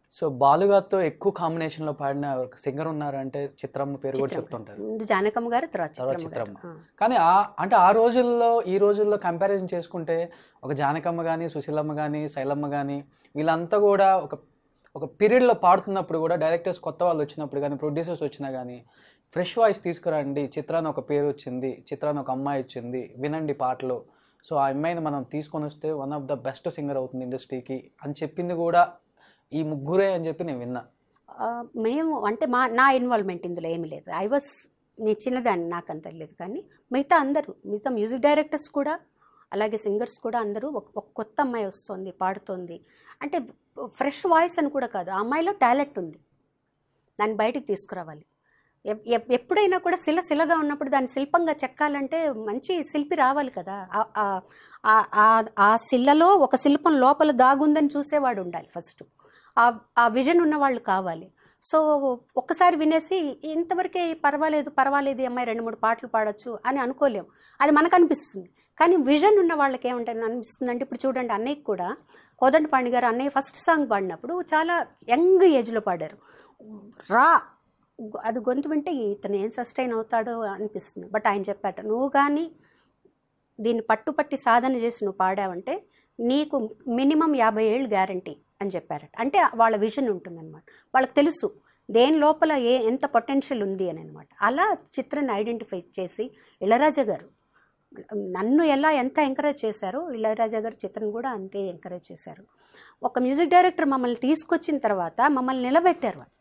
సో బాలుగారితో ఎక్కువ కాంబినేషన్ లో పాడిన ఒక సింగర్ ఉన్నారంటే చిత్రమ్మ పేరు కూడా చిత్రమ్మ. చెప్తుంటారు ముందు జానకమ్మ గారు తర్వాత తర్వాత చిత్రమ్మ గారు చిత్రమ్మ. కానీ ఆ అంటే ఆ రోజుల్లో ఈ రోజుల్లో కంపారిజన్ చేసుకుంటే ఒక జానకమ్మ కానీ సుశీలమ్మ కానీ శైలమ్మ కానీ వీళ్ళంతా కూడా ఒక ఒక పీరియడ్లో పాడుతున్నప్పుడు కూడా డైరెక్టర్స్ కొత్త వాళ్ళు వచ్చినప్పుడు కానీ ప్రొడ్యూసర్స్ వచ్చినా కానీ ఫ్రెష్ వాయిస్ తీసుకురండి చిత్రాన్ని ఒక పేరు వచ్చింది చిత్రాన్ని ఒక అమ్మాయి వచ్చింది వినండి పాటలు సో ఆ అమ్మాయిని మనం తీసుకొని వస్తే one of the best singer అవుతుంది ఇండస్ట్రీకి అని చెప్పింది కూడా ఈ ముగ్గురే అని చెప్పి నేను విన్నా ఆ, మేము అంటే మా నా ఇన్వాల్వ్మెంట్ ఇందులో ఏమీ లేదు ఐ వాస్ నీ చిన్నదాన్ని నాకు అంత లేదు కానీ మిగతా అందరూ మిగతా మ్యూజిక్ డైరెక్టర్స్ కూడా అలాగే సింగర్స్ కూడా అందరూ ఒక ఒక కొత్త అమ్మాయి వస్తుంది పాడుతోంది అంటే ఫ్రెష్ వాయిస్ అని కూడా కాదు ఆ అమ్మాయిలో టాలెంట్ ఉంది దాన్ని బయటికి తీసుకురావాలి ఎప్- ఎప్- ఎప్పుడైనా కూడా శిల శిలగా ఉన్నప్పుడు దాన్ని శిల్పంగా చెక్కాలంటే మంచి శిల్పి రావాలి కదా ఆ- ఆ- ఆ- ఆ- ఆ శిలలో ఒక శిల్పం లోపల దాగుందని చూసేవాడు ఉండాలి ఫస్ట్ ఆ ఆ విజన్ ఉన్న వాళ్ళు కావాలి సో ఒక్కసారి వినేసి ఇంతవరకే పర్వాలేదు పర్వాలేదు ఈ అమ్మాయి రెండు మూడు పాటలు పాడొచ్చు అని అనుకోలేం అది మనకు అనిపిస్తుంది కానీ విజన్ ఉన్న వాళ్ళకి ఏమంటే అనిపిస్తుంది అంటే ఇప్పుడు చూడండి అన్నయ్యకి కూడా కోదండపాణి గారు అన్నయ్య ఫస్ట్ సాంగ్ పాడినప్పుడు చాలా యంగ్ ఏజ్లో పాడారు రా అది గొంతు వింటే ఇతను ఏం సస్టైన్ అవుతాడో అనిపిస్తుంది బట్ ఆయన చెప్పాట నువ్వు కానీ దీన్ని పట్టుపట్టి సాధన చేసి నువ్వు పాడావంటే నీకు మినిమం యాభై ఏళ్ళు గ్యారంటీ అని చెప్పారట అంటే వాళ్ళ విజన్ ఉంటుందన్నమాట వాళ్ళకి తెలుసు దేని లోపల ఏ ఎంత పొటెన్షియల్ ఉంది అని అనమాట అలా చిత్రాన్ని ఐడెంటిఫై చేసి ఇళరాజా గారు నన్ను ఎలా ఎంత ఎంకరేజ్ చేశారో ఇళయరాజా గారు చిత్రం కూడా అంతే ఎంకరేజ్ చేశారు ఒక మ్యూజిక్ డైరెక్టర్ మమ్మల్ని తీసుకొచ్చిన తర్వాత మమ్మల్ని నిలబెట్టారు వాళ్ళు.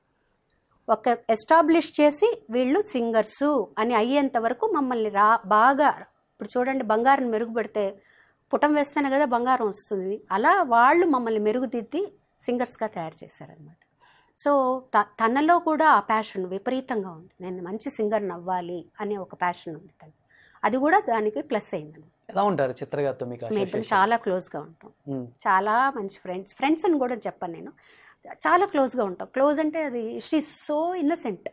ఒక ఎస్టాబ్లిష్ చేసి వీళ్ళు సింగర్సు అని అయ్యేంత వరకు మమ్మల్ని రా బాగా ఇప్పుడు చూడండి బంగారం మెరుగుపెడితే పుటం వేస్తేనే కదా బంగారం వస్తుంది అలా వాళ్ళు మమ్మల్ని మెరుగుదిద్ది సింగర్స్గా తయారు చేశారనమాట సో త తనలో కూడా ఆ ప్యాషన్ విపరీతంగా ఉంది నేను మంచి సింగర్ని అవ్వాలి అనే ఒక ప్యాషన్ ఉంది తను అది కూడా దానికి ప్లస్ అయింది ఎలా ఉంటారు చిత్రగారితో మీకు మేము ఇద్దరం association? చాలా క్లోజ్గా ఉంటాం ఉమ్. చాలా మంచి ఫ్రెండ్స్ ఫ్రెండ్స్ అని కూడా చెప్పాను నేను చాలా క్లోజ్గా ఉంటాం క్లోజ్ అంటే అది she so innocent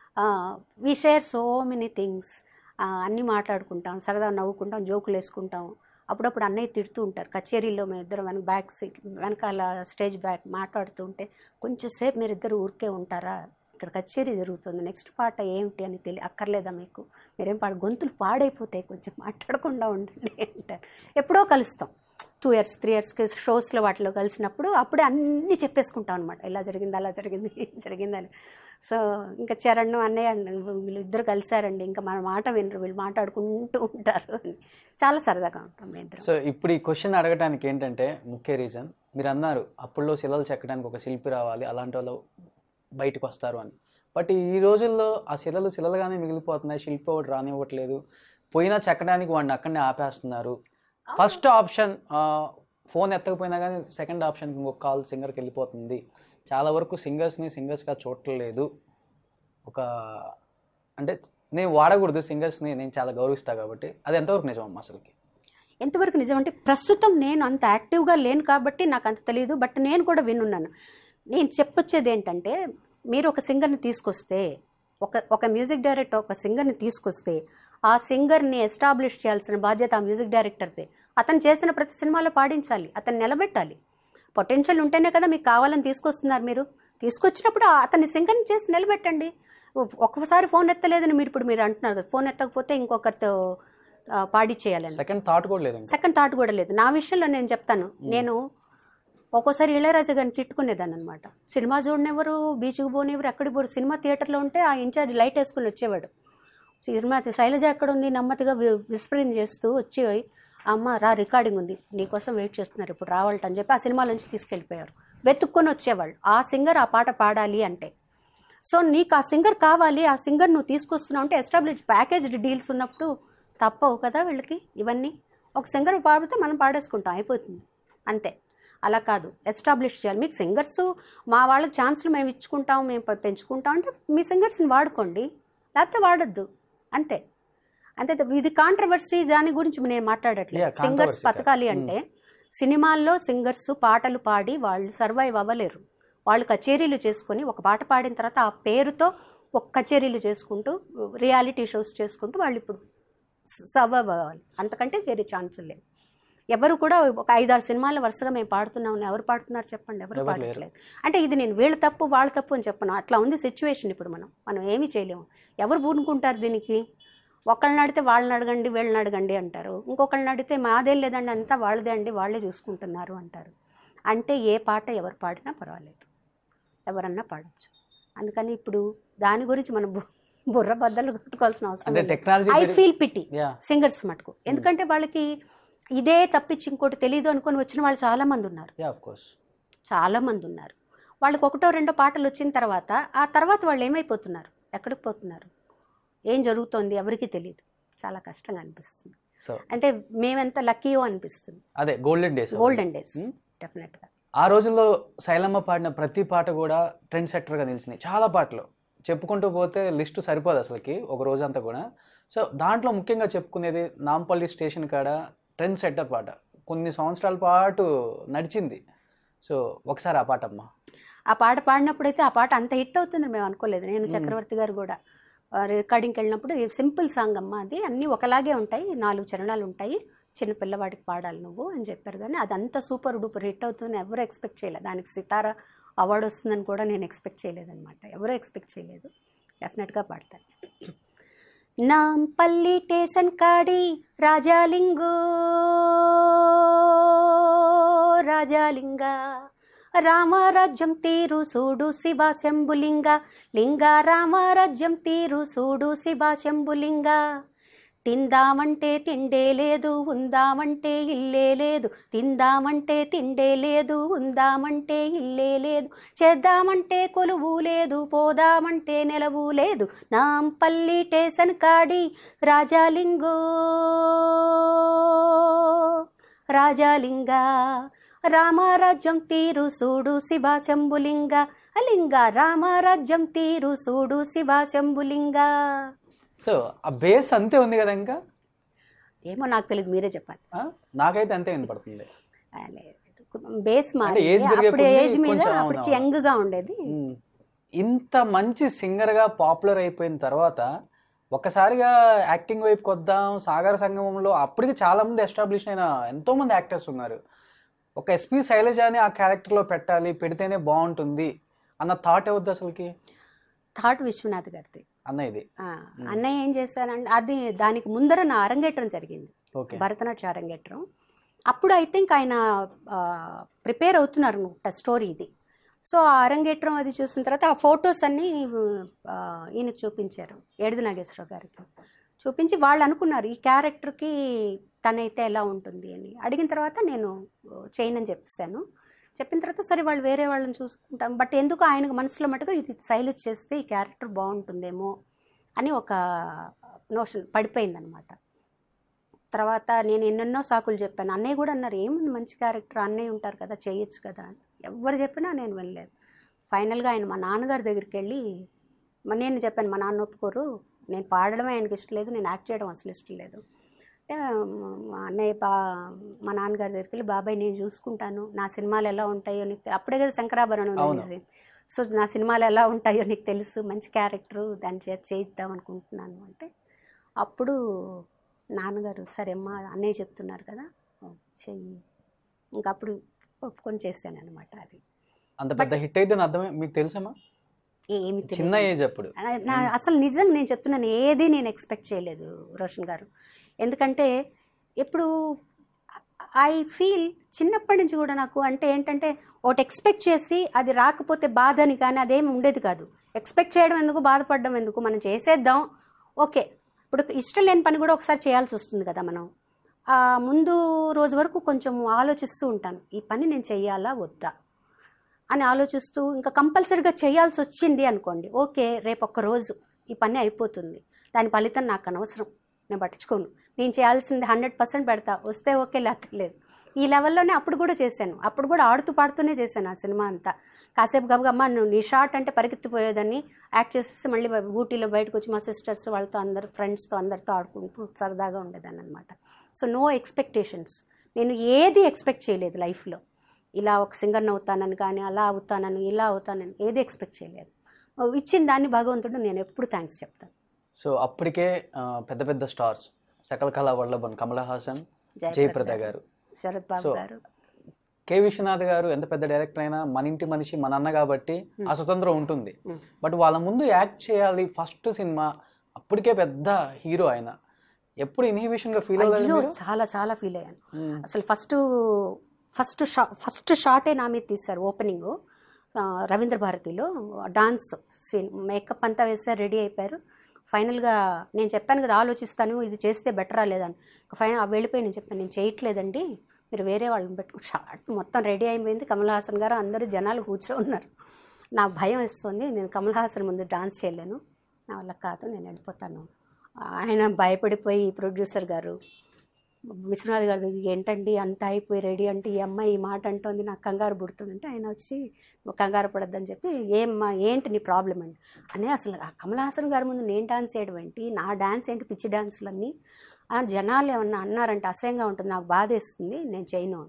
we share so many things అన్నీ మాట్లాడుకుంటాం సరదా నవ్వుకుంటాం జోకులు వేసుకుంటాం అప్పుడప్పుడు అన్నయ్య తిడుతూ ఉంటారు కచేరీలో మేము ఇద్దరం వెనక బ్యాక్ సీట్ వెనకాల స్టేజ్ బ్యాక్ మాట్లాడుతూ ఉంటే కొంచెం సేపు మీరు ఇద్దరు ఊరికే ఉంటారా ఇక్కడ కచేరీ జరుగుతుంది నెక్స్ట్ పాట ఏమిటి అని తెలియ అక్కర్లేదా మీకు మీరేం పాడు గొంతులు పాడైపోతాయి కొంచెం మాట్లాడకుండా ఉండండి అంటారు ఎప్పుడో కలుస్తాం టూ ఇయర్స్ త్రీ ఇయర్స్కి షోస్లో వాటిలో కలిసినప్పుడు అప్పుడే అన్నీ చెప్పేసుకుంటాం అనమాట ఇలా జరిగింది అలా జరిగింది జరిగిందని సో ఇంకా చరణ్ అన్నయ్య వీళ్ళు ఇద్దరు కలిశారండి ఇంకా మన మాట వినరు వీళ్ళు మాట్లాడుకుంటూ ఉంటారు అని చాలా సరదాగా ఉంటాం మేము ఇద్దరం సో ఇప్పుడు ఈ క్వశ్చన్ అడగడానికి ఏంటంటే ముఖ్య రీజన్ మీరు అన్నారు అప్పుల్లో శిలలు చెక్కడానికి ఒక శిల్పి రావాలి అలాంటి వాళ్ళు బయటకు వస్తారు అని బట్ ఈ రోజుల్లో ఆ శిలలు శిలలుగానే మిగిలిపోతున్నాయి శిల్పి ఒకటి రానివ్వట్లేదు పోయినా చెక్కడానికి వాడిని అక్కడనే ఆపేస్తున్నారు ఫస్ట్ ఆప్షన్ ఫోన్ ఎత్తకపోయినా కానీ సెకండ్ ఆప్షన్ ఇంకొక కాల్ సింగర్కి వెళ్ళిపోతుంది చాలా వరకు సింగర్స్ని సింగర్స్గా చూడట్లేదు ఒక అంటే నేను వాడకూడదు సింగర్స్ని నేను చాలా గౌరవిస్తా కాబట్టి అది ఎంతవరకు నిజం అమ్మ అసలుకి ఎంతవరకు నిజం అంటే ప్రస్తుతం నేను అంత యాక్టివ్గా లేను కాబట్టి నాకు అంత తెలియదు బట్ నేను కూడా వినున్నాను నేను చెప్పొచ్చేది ఏంటంటే మీరు ఒక సింగర్ని తీసుకొస్తే ఒక ఒక మ్యూజిక్ డైరెక్టర్ ఒక సింగర్ని తీసుకొస్తే ఆ సింగర్ని ఎస్టాబ్లిష్ చేయాల్సిన బాధ్యత ఆ మ్యూజిక్ డైరెక్టర్దే అతను చేసిన ప్రతి సినిమాలో పాడించాలి అతను నిలబెట్టాలి పొటెన్షియల్ ఉంటేనే కదా మీకు కావాలని తీసుకొస్తున్నారు మీరు తీసుకొచ్చినప్పుడు ఆ- అతన్ని సింగర్ని చేసి నిలబెట్టండి ఒక్కసారి ఫోన్ ఎత్తలేదని మీరు ఇప్పుడు మీరు అంటున్నారు కదా, ఫోన్ ఎత్తకపోతే ఇంకొకరితో ఆ, పాడిచ్చేయాలని సెకండ్ థాట్ కూడా లేదు ఇంకా. సెకండ్ థాట్ కూడా లేదు నా విషయంలో నేను చెప్తాను నేను ఒక్కోసారి ఇళయరాజా గారిని తిట్టుకునేదాన్ని అనమాట సినిమా చూడనివ్వరు బీచ్కి పోనివ్వరు ఎక్కడికి పోరు సినిమా థియేటర్లో ఉంటే ఆ ఇన్ఛార్జ్ లైట్ వేసుకుని వచ్చేవాడు సినిమా శైలజ ఎక్కడ ఉంది నెమ్మదిగా విస్పరింగ్ చేస్తూ వచ్చి అమ్మ రా రికార్డింగ్ ఉంది నీకోసం వెయిట్ చేస్తున్నారు ఇప్పుడు రావాలట అని చెప్పి ఆ సినిమా నుంచి తీసుకెళ్ళిపోయారు వెతుక్కొని వచ్చేవాళ్ళు ఆ సింగర్ ఆ పాట పాడాలి అంటే సో నీకు ఆ సింగర్ కావాలి ఆ సింగర్ నువ్వు తీసుకొస్తున్నావు అంటే ఎస్టాబ్లిష్ ప్యాకేజ్డ్ డీల్స్ ఉన్నప్పుడు తప్పవు కదా వీళ్ళకి ఇవన్నీ ఒక సింగర్ పాడితే మనం పాడేసుకుంటాం అయిపోతుంది అంతే అలా కాదు ఎస్టాబ్లిష్ చేయాలి మీకు సింగర్స్ మా వాళ్ళకి ఛాన్సులు మేము ఇచ్చుకుంటాం మేము పె- పెంచుకుంటాం అంటే మీ సింగర్స్ని వాడుకోండి లేకపోతే వాడొద్దు అంతే అంతే తప్ప ఇది కాంట్రవర్సీ దాని గురించి నేను మాట్లాడట్లేదు Yeah, సింగర్స్ controversy బతకాలి కాదు. అంటే సినిమాల్లో సింగర్స్ పాటలు పాడి వాళ్ళు సర్వైవ్ అవ్వలేరు వాళ్ళు కచేరీలు చేసుకొని ఒక పాట పాడిన తర్వాత ఆ పేరుతో ఒక కచేరీలు చేసుకుంటూ రియాలిటీ షోస్ చేసుకుంటూ వాళ్ళు ఇప్పుడు సర్వైవ్ అవ్వాలి అంతకంటే వేరే ఛాన్స్ లేవు ఎవరు కూడా ఒక ఐదారు సినిమాల వరుసగా మేము పాడుతున్నాం ఎవరు పాడుతున్నారు చెప్పండి ఎవరు ఎవరు లేరు. పాడట్లేదు అంటే ఇది నేను వీళ్ళ తప్పు వాళ్ళ తప్పు అని చెప్పను అట్లా ఉంది సిచ్యువేషన్ ఇప్పుడు మనం మనం ఏమీ చేయలేము ఎవరు పూనుకుంటారు దీనికి ఒకళ్ళని అడిగితే వాళ్ళని అడగండి వీళ్ళని అడగండి అంటారు ఇంకొకళ్ళని అడిగితే మాదే లేదండి అంతా వాళ్ళదే అండి వాళ్ళే చూసుకుంటున్నారు అంటారు అంటే ఏ పాట ఎవరు పాడినా పర్వాలేదు ఎవరన్నా పాడొచ్చు అందుకని ఇప్పుడు దాని గురించి మనం బు- బుర్ర బద్దలు కొట్టుకోవాల్సిన అవసరం అంటే లేదు. టెక్నాలజీ ఐ ఫీల్ పిటి యా సింగర్స్ మటుకు ఎందుకంటే వాళ్ళకి ఇదే తప్పించి ఇంకోటి తెలియదు అనుకొని వచ్చిన వాళ్ళు చాలా మంది ఉన్నారు యా ఆఫ్ కోర్స్ చాలా మంది ఉన్నారు వాళ్ళకి ఒకటో రెండో పాటలు వచ్చిన తర్వాత ఆ తర్వాత వాళ్ళు ఏమైపోతున్నారు ఎక్కడికి పోతున్నారు ఏం జరుగుతోంది ఎవరికీ తెలియదు చాలా కష్టంగా అనిపిస్తుంది సో అంటే మేమెంత లక్కీయో అనిపిస్తుంది అదే golden days golden days Hmm. డెఫినెట్గా ఆ రోజుల్లో శైలమ్మ పాడిన ప్రతి పాట కూడా ట్రెండ్ సెక్టర్గా నిలిచింది చాలా పాటలు చెప్పుకుంటూ పోతే లిస్టు సరిపోదు అసలుకి ఒక రోజంతా కూడా సో దాంట్లో ముఖ్యంగా చెప్పుకునేది నాంపల్లి స్టేషన్ కాడ ట్రెండ్ సెట్టర్ పాట కొన్ని సంవత్సరాల పాటు నడిచింది సో ఒకసారి ఆ పాట అమ్మా ఆ పాట పాడినప్పుడైతే ఆ పాట అంత హిట్ అవుతుందని మేము అనుకోలేదు నేను Hmm. చక్రవర్తి గారు కూడా రికార్డింగ్కి వెళ్ళినప్పుడు సింపుల్ సాంగ్ అమ్మ అది అన్నీ ఒకలాగే ఉంటాయి నాలుగు చరణాలు ఉంటాయి చిన్న పిల్లవాడికి పాడాలి నువ్వు అని చెప్పారు కానీ అదంతా సూపర్ డూపర్ హిట్ అవుతుందని ఎవరు ఎక్స్పెక్ట్ చేయలేదు దానికి సితారా అవార్డు వస్తుందని కూడా నేను ఎక్స్పెక్ట్ చేయలేదన్నమాట ఎవరు ఎక్స్పెక్ట్ చేయలేదు డెఫినెట్గా పాడతాను నాంపల్లి టేషన్ కాడి రాజాలింగో రాజాలింగ రామరాజ్యం తీరు సూడు శివ శంభులింగ లింగ రామరాజ్యం తీరు సూడు శివ శంభులింగ తిందామంటే తిండే లేదు ఉందామంటే ఇల్లే లేదు తిందామంటే తిండే లేదు ఉందామంటే ఇల్లే లేదు చేద్దామంటే కొలువు లేదు పోదామంటే నెలవు లేదు నాంపల్లి టేషన్ కాడి రాజాలింగో రాజాలింగ రామరాజ్యం తీరు సూడు శివ శంభులింగ అలింగ రామరాజ్యం తీరు సూడు శివ శంభులింగ సో ఆ బేస్ అంతే ఉంది కదా ఇంకా ఏమో నాకు తెలియదు మీరే చెప్పాలి ఆ? నాకైతే అంతే వినపడుతుంది ఆ, లేదు. బేస్ మారి age పెరిగే అప్పుడు కొద్దీ ఏజ్ మీద కొంచెం అప్పుడు అవును, యంగ్ గా ఉండేది ఉమ్. ఇంత మంచి సింగర్గా పాపులర్ అయిపోయిన తర్వాత ఒక్కసారిగా యాక్టింగ్ వైపుకి వద్దాం సాగర సంగమంలో అప్పటికి చాలా మంది ఎస్టాబ్లిష్ అయిన ఎంతో మంది యాక్టర్స్ ఉన్నారు ఒక ఎస్పి శైలజాని ఆ క్యారెక్టర్లో పెట్టాలి పెడితేనే బాగుంటుంది అన్న థాట్ అవుద్ది అసలుకి థాట్ విశ్వనాథ్ గారిది అన్న ఇది ఆ, అన్నయ్య ఏం చేశానంటే అది దానికి ముందర నా అరంగేట్రం జరిగింది ఓకే భరతనాట్య అరంగేట్రం అప్పుడు ఐ థింక్ ఆయన ప్రిపేర్ అవుతున్నారు స్టోరీ ఇది సో ఆ అరంగేట్రం అది చూసిన తర్వాత ఆ ఫొటోస్ అన్నీ ఆ, ఈయనకు చూపించారు ఏడుది నాగేశ్వరరావు గారికి చూపించి వాళ్ళు అనుకున్నారు ఈ క్యారెక్టర్కి తనైతే ఎలా ఉంటుంది అని అడిగిన తర్వాత నేను చేయనని చెప్పేశాను చెప్పిన తర్వాత సరే వాళ్ళు వేరే వాళ్ళని చూసుకుంటాం బట్ ఎందుకు ఆయనకు మనసులో మటుకు ఇది సైలెన్స్ చేస్తే ఈ క్యారెక్టర్ బాగుంటుందేమో అని ఒక నోషన్ పడిపోయిందనమాట తర్వాత నేను ఎన్నెన్నో సాకులు చెప్పాను అన్నయ్య కూడా అన్నారు ఏముంది మంచి క్యారెక్టర్ అన్నయ్య ఉంటారు కదా చేయొచ్చు కదా అని ఎవరు చెప్పినా నేను వెళ్ళలేదు ఫైనల్గా ఆయన మా నాన్నగారి దగ్గరికి వెళ్ళి మ- నేను చెప్పాను మా నాన్న ఒప్పుకోరు నేను పాడడమే ఆయనకి ఇష్టం లేదు నేను యాక్ట్ చేయడం అసలు ఇష్టం లేదు అంటే మా అన్నయ్య బా మా నాన్నగారి దగ్గరికి వెళ్ళి బాబాయ్ నేను చూసుకుంటాను నా సినిమాలు ఎలా ఉంటాయో నీకు తె-" అప్పుడే కదా శంకరాభరణం అవును. రిలీజ్ అయింది. సో నా సినిమాలు ఎలా ఉంటాయో నీకు తెలుసు మంచి క్యారెక్టరు దాని చేత చేయిద్దాం అనుకుంటున్నాను అంటే అప్పుడు నాన్నగారు సరే అమ్మా అన్నయ్య చెప్తున్నారు కదా "ఓ, చెయ్యి ఇంకా అప్పుడు ఒప్పుకొని చేశాను అనమాట అది అంత పెద్ద హిట్ అయితే అర్థమే మీకు తెలుసమ్మా ఏమి చిన్న ఏజ్ అప్పుడు నా అసలు నిజంగా నేను చెప్తున్నాను ఏది నేను ఎక్స్పెక్ట్ చేయలేదు రోషన్ గారు ఎందుకంటే ఇప్పుడు ఐ ఫీల్ చిన్నప్పటి నుంచి కూడా నాకు అంటే ఏంటంటే ఒకటి ఎక్స్పెక్ట్ చేసి అది రాకపోతే బాధ అని కానీ అదేమి ఉండేది కాదు ఎక్స్పెక్ట్ చేయడం ఎందుకు బాధపడడం ఎందుకు మనం చేసేద్దాం ఓకే ఇప్పుడు ఇష్టం లేని పని కూడా ఒకసారి చేయాల్సి వస్తుంది కదా మనం ఆ ముందు రోజు వరకు కొంచెం ఆలోచిస్తూ ఉంటాను ఈ పని నేను చెయ్యాలా వద్దా అని ఆలోచిస్తూ ఇంకా కంపల్సరీగా చేయాల్సి వచ్చింది అనుకోండి ఓకే రేపు ఒక్క రోజు ఈ పని అయిపోతుంది దాని ఫలితం నాకు అనవసరం నేను పట్టించుకోను నేను చేయాల్సింది హండ్రెడ్ పర్సెంట్ పెడతా వస్తే ఓకే లేకపోతే లేదు ఈ లెవెల్లోనే అప్పుడు కూడా చేశాను అప్పుడు కూడా ఆడుతూ పాడుతూనే చేశాను ఆ సినిమా అంతా కాసేపు గబగమ్మ నువ్వు నీ షార్ట్ అంటే పరిగెత్తిపోయేదాన్ని యాక్ట్ చేసేసి మళ్ళీ ఊటీలో బయటకు వచ్చి మా సిస్టర్స్ వాళ్ళతో అందరు ఫ్రెండ్స్తో అందరితో ఆడుకుంటూ సరదాగా ఉండేదాన్ని అనమాట సో నో ఎక్స్పెక్టేషన్స్ నేను ఏది ఎక్స్పెక్ట్ చేయలేదు లైఫ్లో ఇలా ఒక సింగర్ని అవుతానని కానీ అలా అవుతానని ఇలా అవుతానని ఏది ఎక్స్పెక్ట్ చేయలేదు ఇచ్చిన దాన్ని భగవంతుడు నేను ఎప్పుడు థ్యాంక్స్ చెప్తాను సో అప్పటికే ఆ, పెద్ద పెద్ద స్టార్స్ సకల కళా వల్లభన్ కమల్ హాసన్ జయప్రద గారు శరత్ బాబు So, గారు కె విశ్వనాథ్ గారు ఎంత పెద్ద డైరెక్టర్ అయినా మన ఇంటి మనిషి మన అన్న కాబట్టి ఆ స్వతంత్రం ఉంటుంది Hmm. బట్ వాళ్ళ ముందు యాక్ట్ చేయాలి ఫస్ట్ సినిమా అప్పటికే పెద్ద హీరో ఆయన ఎప్పుడు ఇన్హిబిషన్ గా ఫీల్ అవ్వలేదు అయ్యో మీరు? చాలా చాలా ఫీల్ అయ్యాను Hmm. అసలు ఫస్ట్ ఫస్ట్ షా ఫస్ట్ షాటే నా మీద తీస్తారు ఓపెనింగ్ రవీంద్ర భారతిలో డాన్స్ సీన్ మేకప్ అంతా వేసారు రెడీ అయిపోయారు ఫైనల్గా నేను చెప్పాను కదా ఆలోచిస్తాను ఇది చేస్తే బెటరా లేదని ఫైనల్ వెళ్ళిపోయి నేను చెప్పాను నేను చేయట్లేదండి మీరు వేరే వాళ్ళని పెట్టుకుని షార్ట్ మొత్తం రెడీ అయిపోయింది కమల్ హాసన్ గారు అందరూ జనాలు కూర్చో ఉన్నారు నాకు భయం వేస్తుంది నేను కమల్ హాసన్ ముందు డాన్స్ చేయలేను నా వల్ల కాదు నేను వెళ్ళిపోతాను ఆయన భయపడిపోయి ప్రొడ్యూసర్ గారు విశ్వనాథ్ గారి దగ్గరికి ఏంటండి అంత అయిపోయి రెడీ అంటే ఈ అమ్మాయి ఈ మాట అంటోంది నాకు కంగారు పుడుతుందంటే ఆయన వచ్చి "నువ్వు కంగారు పడద్దని చెప్పి ఏమ్మా ఏంటి నీ ప్రాబ్లం అండి అని అసలు ఆ కమల్ హాసన్ గారి ముందు నేను డాన్స్ చేయడం ఏంటి నా డాన్స్ ఏంటి పిచ్చి డాన్సులన్నీ ఆ జనాలు ఏమన్నా అన్నారంటే అసహ్యంగా ఉంటుంది నాకు బాధేస్తుంది నేను చేయను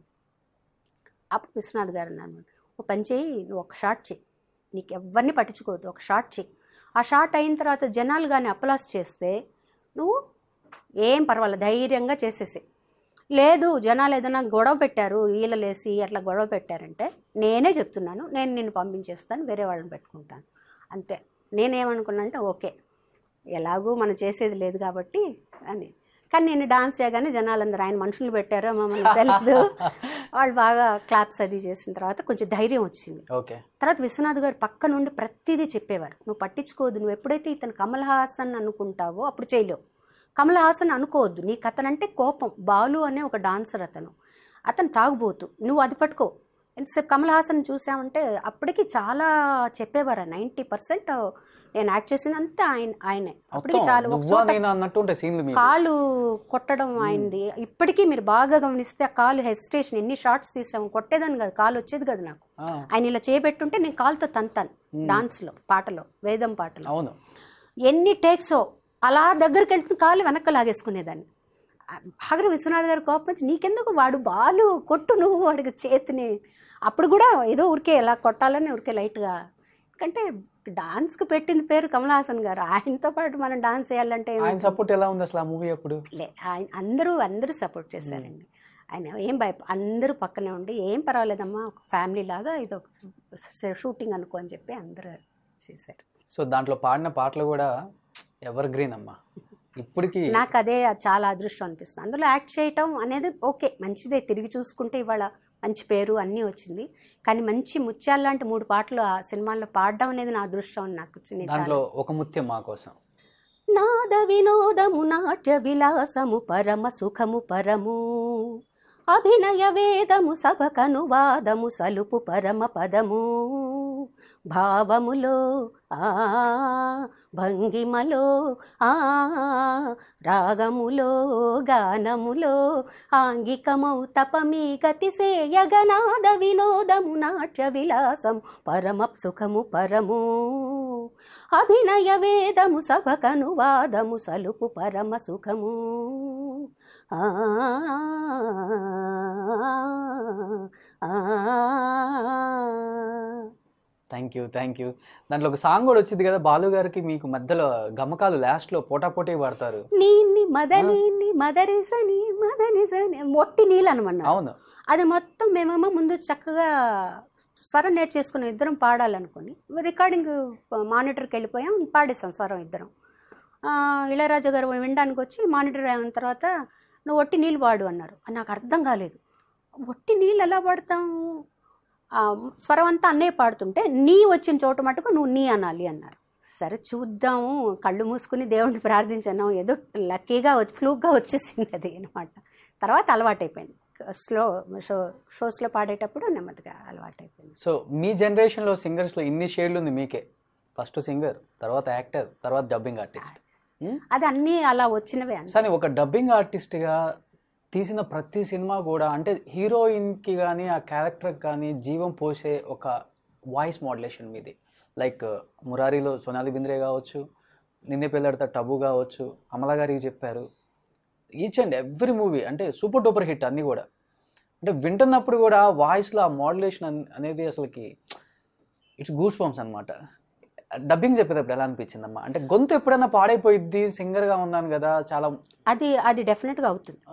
అప్పుడు విశ్వనాథ్ గారు అన్నారు ఒక పని చేయి నువ్వు ఒక షార్ట్ చెయ్యి నీకు ఎవరిని పట్టించుకోవద్దు ఒక షార్ట్ చెయ్యి ఆ షార్ట్ అయిన తర్వాత జనాలు కానీ అప్లాస్ చేస్తే నువ్వు ఏం పర్వాలేదు ధైర్యంగా చేసేసి లేదు జనాలు ఏదైనా గొడవ పెట్టారు ఈలలేసి అట్లా గొడవ పెట్టారంటే నేనే చెప్తున్నాను నేను నిన్ను పంపించేస్తాను వేరే వాళ్ళని పెట్టుకుంటాను అంతే నేనేమనుకున్నా అంటే ఓకే ఎలాగూ మనం చేసేది లేదు కాబట్టి అని కానీ నేను డాన్స్ చేయగానే జనాలందరూ ఆయన మనుషులు పెట్టారో మమ్మల్ని తెలియదు వాళ్ళు బాగా క్లాప్స్ అది చేసిన తర్వాత కొంచెం ధైర్యం వచ్చింది ఓకే తర్వాత విశ్వనాథ్ గారు పక్క నుండి ప్రతిదీ చెప్పేవారు నువ్వు పట్టించుకోవద్దు నువ్వు ఎప్పుడైతే ఇతను కమల్ హాసన్ అనుకుంటావో అప్పుడు చేయలేవు కమల్ హాసన్ అనుకోవద్దు నీకు అతనంటే కోపం బాలు అనే ఒక డాన్సర్ అతను అతను తాగుబోతు నువ్వు అది పట్టుకో ఎంతసేపు కమల్ హాసన్ చూసామంటే అప్పటికి చాలా చెప్పేవారు నైంటీ పర్సెంట్ నేను యాక్ట్ చేసిందంతా ఆయన ఆయనే అప్పటికి మొత్తం చాలా ఒక నువ్వా చోట నేను అన్నట్టు ఉంటాయి సీన్లు మీకు కాలు కొట్టడం అయింది ఇప్పటికీ మీరు బాగా గమనిస్తే ఆ కాలు హెసిటేషన్ ఎన్ని షార్ట్స్ తీసాము కొట్టేదాన్ని కదా కాలు వచ్చేది కదా నాకు ఆ, ఆయన ఇలా చేయబెట్టుంటే నేను కాలుతో తంతాను డాన్స్లో పాటలో వేదం పాటలో అవును ఎన్ని టేక్సో అలా దగ్గరికి వెళ్తున్న కాలు వెనక్కి లాగేసుకునేదాన్ని భాగర విశ్వనాథ్ గారి కోపం వచ్చి నీకెందుకు వాడు బాలు కొట్టు నువ్వు వాడికి చేతిని అప్పుడు కూడా ఏదో ఊరికే ఎలా కొట్టాలని ఊరికే లైట్గా ఎందుకంటే డాన్స్కి పెట్టిన పేరు కమల్ హాసన్ గారు ఆయనతో పాటు మనం డాన్స్ చేయాలంటే ఏం- ఆయన సపోర్ట్ ఎలా ఉంది అసలు ఆ మూవీ అప్పుడు లే ఆయన అందరూ అందరూ సపోర్ట్ చేశారండి ఆయన ఏం భయ అందరూ పక్కనే ఉండి ఏం పర్వాలేదమ్మా ఒక ఫ్యామిలీ లాగా ఇది ఒక షూటింగ్ అనుకో అని చెప్పి అందరూ చేశారు సో దాంట్లో పాడిన పాటలు కూడా ఎవర్ గ్రీన్ అమ్మా ఇప్పటికి నాకు అదే చాలా అదృష్టం అనిపిస్తుంది అందులో యాక్ట్ చేయటం అనేది ఓకే మంచిదే తిరిగి చూసుకుంటే ఇవాళ మంచి పేరు అన్నీ వచ్చింది కానీ మంచి ముత్యాలు లాంటి మూడు పాటలు ఆ సినిమాల్లో పాడడం అనేది నా అదృష్టం అని నాకు వచ్చింది చాలా దాంట్లో ఒక ముత్యం మా కోసం నాద వినోదము నాట్య విలాసము పరమ సుఖము పరము అభినయ వేదము సభకను వాదము సలుపు పరమ పదము భావములో ఆ భంగిమలో ఆ రాగములో గానములో ఆంగికమౌ తపమీ గతిసేయగనాద వినోదము నాట్య విలాసం పరమ సుఖము పరము అభినయ వేదము సభకను వాదము సలుపు పరమ సుఖము ఆ ఆ, థ్యాంక్ యూ థ్యాంక్ యూ దాంట్లో ఒక సాంగ్ కూడా వచ్చింది కదా బాలు గారికి మీకు మధ్యలో గమకాలు లాస్ట్ లో పోటాపోటీ పడతారు నీన్ని మదనీన్ని మదరిసని మదనిసని మొట్టి నీళ్ళు అనమన్నా అవును అది మొత్తం మేమేమో ముందు చక్కగా స్వరం నేర్చేసుకుని ఇద్దరం పాడాలనుకుని రికార్డింగ్ మానిటర్కి వెళ్ళిపోయాం పాడేసాం స్వరం ఇద్దరం ఆ, ఇళయరాజా గారు వినడానికి వచ్చి మానిటర్ అయిన తర్వాత నువ్వు ఒట్టి నీళ్ళు పాడు అన్నారు అది నాకు అర్థం కాలేదు ఒట్టి నీళ్ళు ఎలా పాడతాం ఆ, స్వరం అంతా అన్నయ్య పాడుతుంటే నీ వచ్చిన చోట మటుకు నువ్వు నీ అనాలి అన్నారు సరే చూద్దాము కళ్ళు మూసుకుని దేవుడిని ప్రార్థించాను ఏదో లక్కీగా వచ్చి ఫ్లూక్గా వచ్చేసింది అది అనమాట తర్వాత అలవాటైపోయింది స్లో షో షోస్లో పాడేటప్పుడు నెమ్మదిగా అలవాటైపోయింది సో మీ జనరేషన్ లో సింగర్స్ లో ఇన్ని షేడ్లు ఉంది మీకే ఫస్ట్ సింగర్ తర్వాత యాక్టర్ తర్వాత డబ్బింగ్ ఆర్టిస్ట్ అది అన్నీ అలా వచ్చినవే అంతే సరే ఒక డబ్బింగ్ ఆర్టిస్ట్ గా తీసిన ప్రతి సినిమా కూడా అంటే హీరోయిన్ కి కానీ ఆ క్యారెక్టర్ కానీ జీవం పోసే ఒక వాయిస్ మోడ్యులేషన్ మీది లైక్ మురారిలో సోనాలి బింద్రే కావచ్చు నిన్నే పెళ్ళాడతా టబు కావచ్చు అమలా గారికి చెప్పారు ఈచ్ అండ్ ఎవ్రీ మూవీ అంటే సూపర్ డూపర్ హిట్ అన్నీ కూడా అంటే వింటున్నప్పుడు కూడా వాయిస్లో ఆ మోడ్యులేషన్ అనేది అసలుకి ఇట్స్ గూస్ పంప్స్ అనమాట డబ్బింగ్ చెప్పేటప్పుడు ఎలా అనిపించిందమ్మా అంటే గొంతు ఎప్పుడైనా పాడైపోయిద్ది సింగర్గా ఉన్నాను కదా చాలా అది అది డెఫినెట్గా అవుతుంది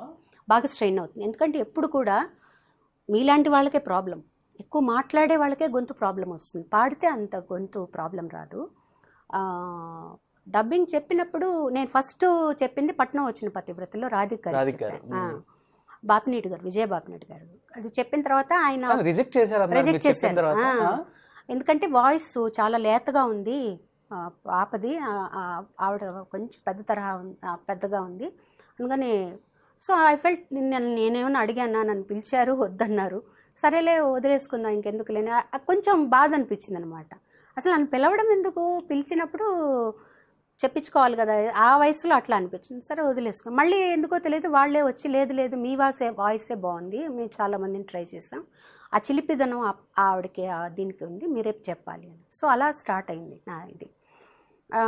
బాగా స్ట్రెయిన్ అవుతుంది ఎందుకంటే ఎప్పుడు కూడా మీలాంటి వాళ్ళకే ప్రాబ్లం ఎక్కువ మాట్లాడే వాళ్ళకే గొంతు ప్రాబ్లం వస్తుంది పాడితే అంత గొంతు ప్రాబ్లం రాదు ఆ, డబ్బింగ్ చెప్పినప్పుడు నేను ఫస్ట్ చెప్పింది పట్నం వచ్చిన పతివ్రతలో రాధిక్ గారు రాధిక్ గారు, చెప్పాను. ఆ, బాపినీటి గారు విజయ బాపినీటి గారు అది చెప్పిన తర్వాత ఆయన రిజెక్ట్ చేశారు అన్నారు రిజెక్ట్ మీరు చెప్పిన చేశారు తర్వాత ఆ. ఆ? ఎందుకంటే వాయిస్ చాలా లేతగా ఉంది ఆ, పాపది ఆ, ఆ, ఆవిడ కొంచెం పెద్ద తరహా ఉం- ఆ, పెద్దగా ఉంది అందుకని సో ఐ ఫెల్ట్ నేను నేనేమైనా అడిగానా నన్ను పిలిచారు వద్దన్నారు సరేలే వదిలేసుకుందాం ఇంకెందుకు లేని కొంచెం బాధ అనిపించింది అనమాట అసలు నన్ను పిలవడం ఎందుకు పిలిచినప్పుడు చెప్పించుకోవాలి కదా ఆ వయసులో అట్లా అనిపించింది సరే వదిలేసుకో మళ్ళీ ఎందుకో తెలియదు వాళ్ళే వచ్చి లేదు లేదు మీ వాసే వాయిసే బాగుంది మేము చాలా మందిని ట్రై చేసాం ఆ చిలిపిదనం ఆ- ఆవిడకి ఆ దీనికి ఉంది మీరే చెప్పాలి అని సో అలా స్టార్ట్ అయింది నా ఇది ఆ,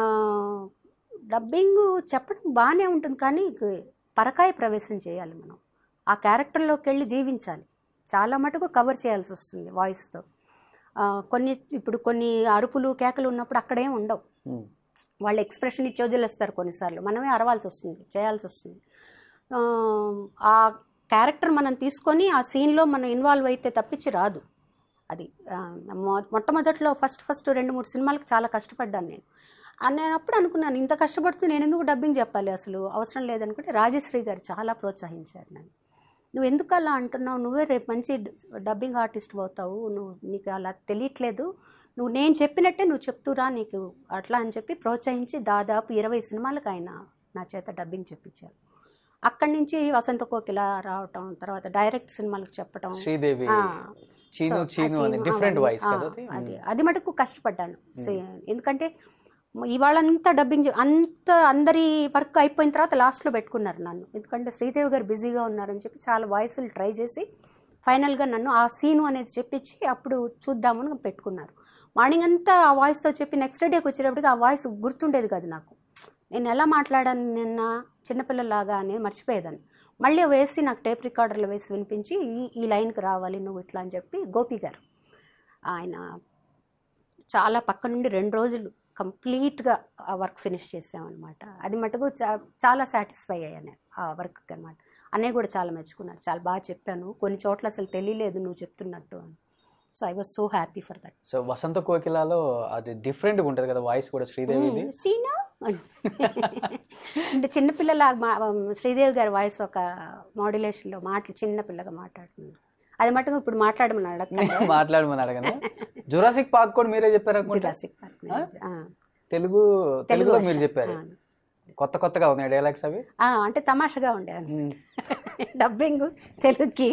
డబ్బింగ్ చెప్పడం బాగానే ఉంటుంది కానీ పరకాయ ప్రవేశం చేయాలి మనం ఆ క్యారెక్టర్లోకి వెళ్ళి జీవించాలి చాలా మటుకు కవర్ చేయాల్సి వస్తుంది వాయిస్తో కొన్ని ఇప్పుడు కొన్ని అరుపులు కేకలు ఉన్నప్పుడు అక్కడేం ఉండవు ఉమ్. వాళ్ళు ఎక్స్ప్రెషన్ ఇచ్చి వదిలేస్తారు కొన్నిసార్లు మనమే అరవాల్సి వస్తుంది చేయాల్సి వస్తుంది ఆ, ఆ క్యారెక్టర్ మనం తీసుకొని ఆ సీన్లో మనం ఇన్వాల్వ్ అయితే తప్పించి రాదు అది ఆ, మొ- మొట్టమొదట్లో ఫస్ట్ ఫస్ట్ రెండు మూడు సినిమాలకు చాలా కష్టపడ్డాను నేను ఆ, నేను అప్పుడు అనుకున్నాను ఇంత కష్టపడుతూ నేను ఎందుకు డబ్బింగ్ చెప్పాలి అసలు అవసరం లేదనుకుంటే రాజశ్రీ గారు చాలా ప్రోత్సహించారు నన్ను నువ్వు ఎందుకు అలా అంటున్నావు నువ్వే రేపు మంచి డబ్బింగ్ ఆర్టిస్ట్ అవుతావు నువ్వు నీకు అలా తెలియట్లేదు నువ్వు నేను చెప్పినట్టే నువ్వు చెప్తురా నీకు అట్లా అని చెప్పి ప్రోత్సహించి దాదాపు ఇరవై సినిమాలకు ఆయన నా చేత డబ్బింగ్ చెప్పించారు అక్కడి నుంచి వసంత కోకిల రావటం తర్వాత డైరెక్ట్ సినిమాలకు చెప్పటం శ్రీదేవి ఆ, చీను సో, ఆ చీను అని చీను, డిఫరెంట్ అవన్నీ, వాయిస్ ఆ, కదా అది అది అది మటుకు కష్టపడ్డాను సే- ఎందుకంటే ఇవాళంతా డబ్బింగ్ చే- అంత అందరి వర్క్ అయిపోయిన తర్వాత లాస్ట్లో పెట్టుకున్నారు నన్ను ఎందుకంటే శ్రీదేవి గారు బిజీగా ఉన్నారని చెప్పి చాలా వాయిస్లు ట్రై చేసి ఫైనల్గా నన్ను ఆ సీను అనేది చెప్పించి అప్పుడు చూద్దామని పెట్టుకున్నారు మార్నింగ్ అంతా ఆ వాయిస్తో చెప్పి నెక్స్ట్ డేకి వచ్చేటప్పటికి ఆ వాయిస్ గుర్తుండేది కాదు నాకు నేను ఎలా మాట్లాడాను నిన్న చిన్నపిల్లలాగా అని మర్చిపోయేదాన్ని మళ్ళీ వేసి నాకు టేప్ రికార్డర్లో వేసి వినిపించి ఈ ఈ లైన్కి రావాలి నువ్వు ఇట్లా అని చెప్పి గోపి గారు ఆయన చాలా పక్క నుండి రెండు రోజులు కంప్లీట్గా ఆ వర్క్ ఫినిష్ చేసామన్నమాట అది మటుకు చా- చాలా సాటిస్ఫై అయ్యాను ఆ వర్క్ అనమాట అన్నయ్య కూడా చాలా మెచ్చుకున్నారు చాలా బాగా చెప్పాను కొన్ని చోట్ల అసలు తెలియలేదు నువ్వు చెప్తున్నట్టు అని so I was so happy for that so వసంత కోకిలలో అది డిఫరెంట్ గా ఉంటది కదా వాయిస్ కూడా శ్రీదేవిది సీనా అని. అంటే చిన్నపిల్లల మా శ్రీదేవి గారి వాయిస్ ఒక మాడ్యులేషన్లో మాట్లా చిన్నపిల్లగా మాట్లాడుతుంది అది మటుకు ఇప్పుడు మాట్లాడమని అడగ మాట్లాడమని అడగను జురాసిక్ పార్క్ కూడా మీరే చెప్పారు అనుకుంటా జురాసిక్ పార్క్ ఆ? ఆ, తెలుగు తెలుగులో version. మీరు చెప్పారు ఆ. కొత్త కొత్తగా ఉన్నాయి డైలాగ్స్ అవి ఆ, అంటే తమాషగా ఉండేది ఉమ్. డబ్బింగ్ తెలుగుకి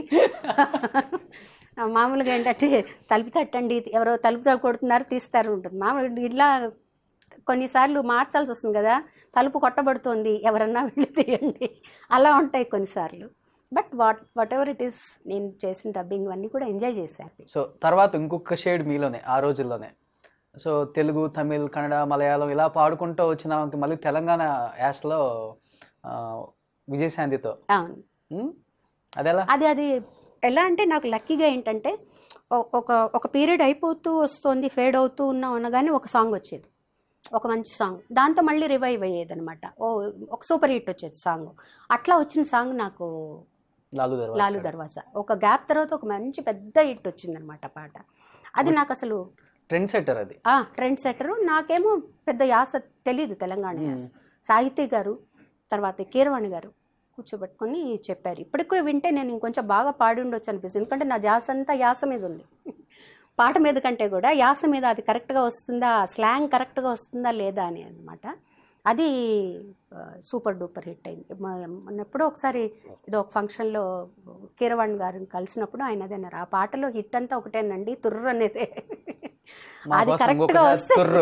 ఆ, మామూలుగా ఏంటంటే తలుపు తట్టండి ఎవరో తలుపు తట్టు కొడుతున్నారు తీస్తారు ఉంటుంది మామూలు ఇట్లా కొన్నిసార్లు మార్చాల్సి వస్తుంది కదా తలుపు కొట్టబడుతోంది ఎవరన్నా వెళ్ళి తీయండి అలా ఉంటాయి కొన్నిసార్లు but what whatever it is నేను చేసిన డబ్బింగ్ అన్నీ కూడా ఎంజాయ్ చేశాను సో తర్వాత ఇంకొక షేడ్ మీలోనే ఆ రోజుల్లోనే సో తెలుగు తమిళ్ కన్నడ మలయాళం ఇలా పాడుకుంటూ వచ్చిన ఆమెకి మళ్ళీ తెలంగాణ యాసలో ఆ, విజయశాంతితో అవును ఉమ్? అదెలా అది అది ఎలా అంటే నాకు లక్కీగా ఏంటంటే ఒ- ఒక ఒక పీరియడ్ అయిపోతూ వస్తుంది ఫేడ్ అవుతూ ఉన్నాం అనగానే ఒక సాంగ్ వచ్చేది ఒక మంచి సాంగ్ దాంతో మళ్ళీ రివైవ్ అయ్యేది అనమాట ఓ ఒక సూపర్ హిట్ వచ్చేది సాంగ్ అట్లా వచ్చిన సాంగ్ నాకు లాలు దర్వాజా లాలు దర్వాజా ఒక గ్యాప్ తర్వాత ఒక మంచి పెద్ద హిట్ వచ్చిందనమాట పాట అది నాకు అసలు ట్రెండ్ సెట్టర్ అది ఆ ట్రెండ్ సెట్టరు నాకేమో పెద్ద యాస తెలీదు తెలంగాణ యాస సాహితీ గారు తర్వాత కీరవాణి గారు కూర్చోబెట్టుకొని చెప్పారు ఇప్పటికి కూడా వింటే నేను ఇంకొంచెం బాగా పాడి ఉండొచ్చు అనిపిస్తుంది ఎందుకంటే నా జాస అంతా యాస మీద ఉంది పాట మీద కంటే కూడా యాస మీద అది కరెక్ట్గా వస్తుందా స్లాంగ్ కరెక్ట్గా వస్తుందా లేదా అని అనమాట అది ఆ, సూపర్ డూపర్ హిట్ అయింది మ- మొన్న ఎప్పుడో ఒకసారి ఏదో ఒక ఫంక్షన్లో కీరవాణి గారిని కలిసినప్పుడు ఆయన అదే అన్నారు ఆ పాటలో హిట్ అంతా ఒకటేనండి తుర్రు అనేదే మా అది కోసం కరెక్ట్గా ఇంకొకసారి వస్తే తుర్రు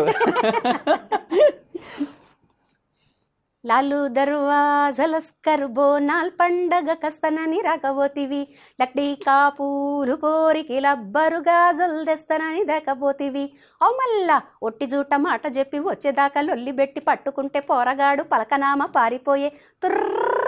లాలు దర్వాజలస్కర్ బోనాల్ పండగ కస్తనని రాకపోతివి లక్డీ కాపూరు కోరికి లబ్బరు గాజులు తెస్తనని దేకపోతివి ఓ మళ్ళా ఒట్టి జూట మాట చెప్పి వచ్చేదాకా లొల్లి పెట్టి పట్టుకుంటే పోరగాడు పలకనామ పారిపోయే తుర్ర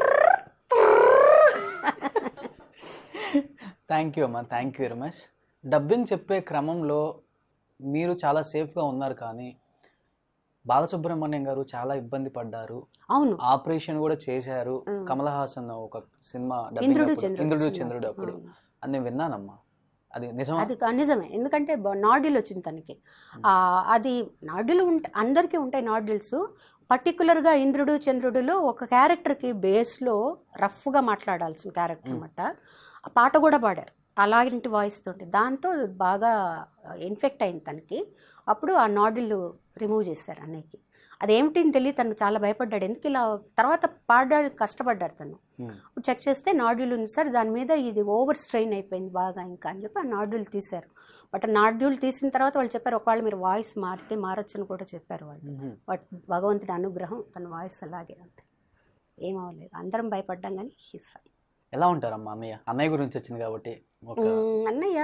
థ్యాంక్ యూ అమ్మా thank you very much dubbing చెప్పే క్రమంలో మీరు చాలా సేఫ్గా ఉన్నారు కానీ బాలసుబ్రహ్మణ్యం గారు చాలా ఇబ్బంది పడ్డారు అవును ఆపరేషన్ కూడా చేశారు ఉమ్. కమల్ హాసన్ ఒక సినిమా dubbing ఇంద్రుడు అప్పుడు- చంద్రుడు ఇంద్రుడు సినిమా. చంద్రుడు అప్పుడు అవును. అని నేను విన్నానమ్మా అది నిజమా అది కా- నిజమే ఎందుకంటే నాడ్యూల్ వచ్చింది తనకి ఆ, అది నాడ్యూల్ ఉంటే అందరికీ ఉంటాయి నాడ్యూల్స్ పర్టికులర్గా ఇంద్రుడు చంద్రుడిలో ఒక క్యారెక్టర్కి బేస్లో రఫ్గా మాట్లాడాల్సిన క్యారెక్టర్ అనమాట ఆ పాట కూడా పాడారు అలాంటి వాయిస్ తోటి దాంతో బాగా ఇన్ఫెక్ట్ అయింది తనకి అప్పుడు ఆ నాడ్యూల్ రిమూవ్ చేశారు అన్నయ్యకి అదేమిటి అని తెలియదు తను చాలా భయపడ్డాడు ఎందుకు ఇలా తర్వాత పాడడానికి కష్టపడ్డాడు తను ఉమ్. ఇప్పుడు చెక్ చేస్తే నాడ్యూల్ ఉంది సార్ దాని మీద ఇది ఓవర్ స్ట్రెయిన్ అయిపోయింది బాగా ఇంకా అని చెప్పి ఆ నాడ్యూల్ తీశారు బట్ ఆ నాడ్యూల్ తీసిన తర్వాత వాళ్ళు చెప్పారు ఒకవేళ మీరు వాయిస్ మారితే మారొచ్చని కూడా చెప్పారు వాళ్ళు ఉమ్. బట్ భగవంతుడి అనుగ్రహం తన వాయిస్ అలాగే అంతే ఏమవ్వలేదు అందరం భయపడ్డాం కానీ హీస్ ఫైన్ ఎలా ఉంటారమ్మా అన్నయ్య అన్నయ్య గురించి వచ్చింది కాబట్టి ఒక అన్నయ్య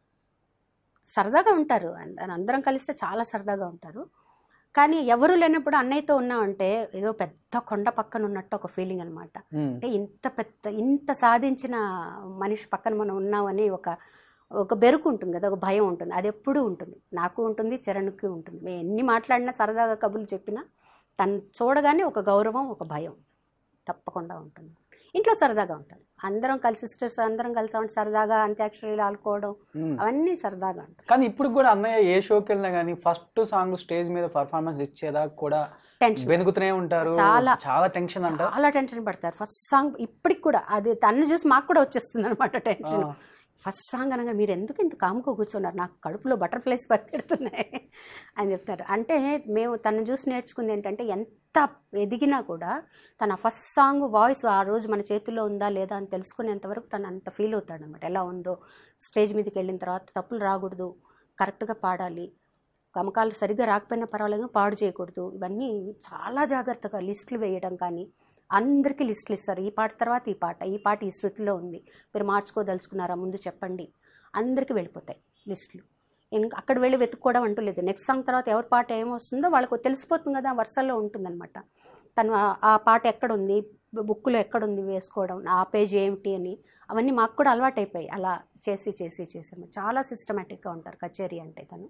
సరదాగా ఉంటారు అంద- అందరం కలిస్తే చాలా సరదాగా ఉంటారు కానీ ఎవరు లేనప్పుడు అన్నయ్యతో ఉన్నామంటే ఏదో పెద్ద కొండ పక్కన ఉన్నట్టు ఒక ఫీలింగ్ అనమాట ఉమ్. అంటే ఇంత పెద్ద ఇంత సాధించిన మనిషి పక్కన మనం ఉన్నామని ఒక ఒక బెరుకు ఉంటుంది కదా ఒక భయం ఉంటుంది అది ఎప్పుడూ ఉంటుంది నాకు ఉంటుంది చరణ్కి ఉంటుంది మేము ఎన్ని మాట్లాడినా సరదాగా కబుర్లు చెప్పినా తను చూడగానే ఒక గౌరవం ఒక భయం తప్పకుండా ఉంటుంది ఇంట్లో సరదాగా ఉంటాం అందరం కలిసి సిస్టర్స్ అందరం కలిసి ఉంటే సరదాగా అంత్యాక్షరీలు ఆడుకోవడం ఉమ్. అవన్నీ సరదాగా ఉంటాయి కానీ ఇప్పుడు కూడా అన్నయ్య ఏ షోకి వెళ్ళినా కానీ ఫస్ట్ సాంగ్ స్టేజ్ మీద పర్ఫార్మెన్స్ ఇచ్చేదాకా కూడా టెన్షన్ వెనుకుతూనే ఉంటారు చాలా. చాలా టెన్షన్ అంట చాలా టెన్షన్ పడతారు ఫస్ట్ సాంగ్ ఇప్పటికి కూడా అది తను చూసి మాకు కూడా వచ్చేస్తుంది అనమాట టెన్షన్ ఆ. ఫస్ట్ సాంగ్ అనగా మీరు ఎందుకు ఇంత కాముకో కూర్చున్నారు నాకు కడుపులో బటర్ఫ్లైస్ పరిగెడుతున్నాయి అని చెప్తారు అంటే మేము తను చూసి నేర్చుకుంది ఏంటంటే ఎంత ఎదిగినా కూడా తన ఫస్ట్ సాంగ్ వాయిస్ ఆ రోజు మన చేతిలో ఉందా లేదా అని తెలుసుకునేంత వరకు తను అంత ఫీల్ అవుతాడు అనమాట ఎలా ఉందో స్టేజ్ మీదకి వెళ్ళిన తర్వాత తప్పులు రాకూడదు కరెక్ట్గా పాడాలి గమకాలు సరిగ్గా రాకపోయినా పర్వాలేదు పాడు చేయకూడదు ఇవన్నీ చాలా జాగ్రత్తగా లిస్టులు వేయడం కానీ అందరికీ లిస్టులు ఇస్తారు ఈ పాట తర్వాత ఈ పాట ఈ పాట ఈ శృతిలో ఉంది మీరు మార్చుకోదలుచుకున్నారా ముందు చెప్పండి అందరికీ వెళ్ళిపోతాయి లిస్టులు ఇంక అక్కడ వెళ్ళి వెతుక్కోవడం అంటూ లేదు నెక్స్ట్ సాంగ్ తర్వాత ఎవరి పాట ఏమొస్తుందో వాళ్ళకు తెలిసిపోతుంది కదా వరుసల్లో ఉంటుందన్నమాట తను ఆ- ఆ పాట ఎక్కడ ఉంది బుక్లో ఎక్కడ ఉంది వేసుకోవడం ఆ పేజ్ ఏమిటి అని అవన్నీ మాకు కూడా అలవాటు అయిపోయాయి అలా చేసి చేసి చేసి అన్నమాట. చాలా సిస్టమేటిక్గా ఉంటారు కచేరీ అంటే తను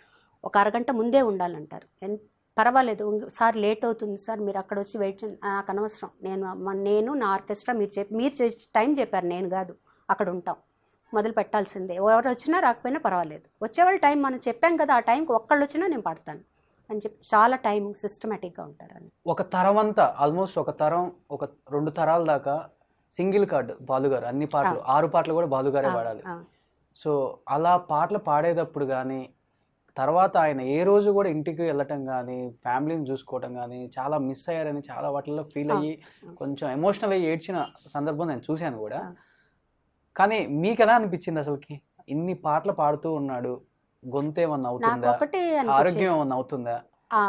ఒక అరగంట ముందే ఉండాలంటారు ఎన్- పర్వాలేదు ఇంక- సార్ లేట్ అవుతుంది సార్ మీరు అక్కడ వచ్చి వెయిట్ చేయండి నాకు అనవసరం నేను మ- నేను నా ఆర్కెస్ట్రా మీరు చెప్పి మీరు చేసి టైం చెప్పారు నేను కాదు అక్కడ ఉంటాం మొదలు పెట్టాల్సిందే ఎవరు వచ్చినా రాకపోయినా పర్వాలేదు వచ్చేవాళ్ళు టైం మనం చెప్పాం కదా ఆ టైంకి ఒక్కళ్ళు వచ్చినా నేను పడతాను అని చెప్పి చాలా టైం సిస్టమేటిక్గా ఉంటారు అని ఒక తరం అంతా ఆల్మోస్ట్ ఒక తరం ఒక రెండు తరాల దాకా సింగిల్ కార్డ్ బాలుగారు అన్ని పాటలు ఆరు పాటలు కూడా బాలుగారే పాడాలి ఆ, సో అలా పాటలు పాడేటప్పుడు కానీ తర్వాత ఆయన ఏ రోజు కూడా ఇంటికి వెళ్ళటం కానీ ఫ్యామిలీని చూసుకోవటం కానీ చాలా మిస్ అయ్యారని చాలా వాటిల్లో ఫీల్ అయ్యి కొంచెం ఎమోషనల్ అయ్యి ఏడ్చిన సందర్భం నేను చూశాను కూడా ఆ. కానీ మీకు ఎలా అనిపించింది అసలుకి ఇన్ని పాటలు పాడుతూ ఉన్నాడు గొంతు ఏమన్నా నాకు అవుతుందా ఒకటే ఆరోగ్యం అనిపించింది ఏమన్నా అవుతుందా ఆ,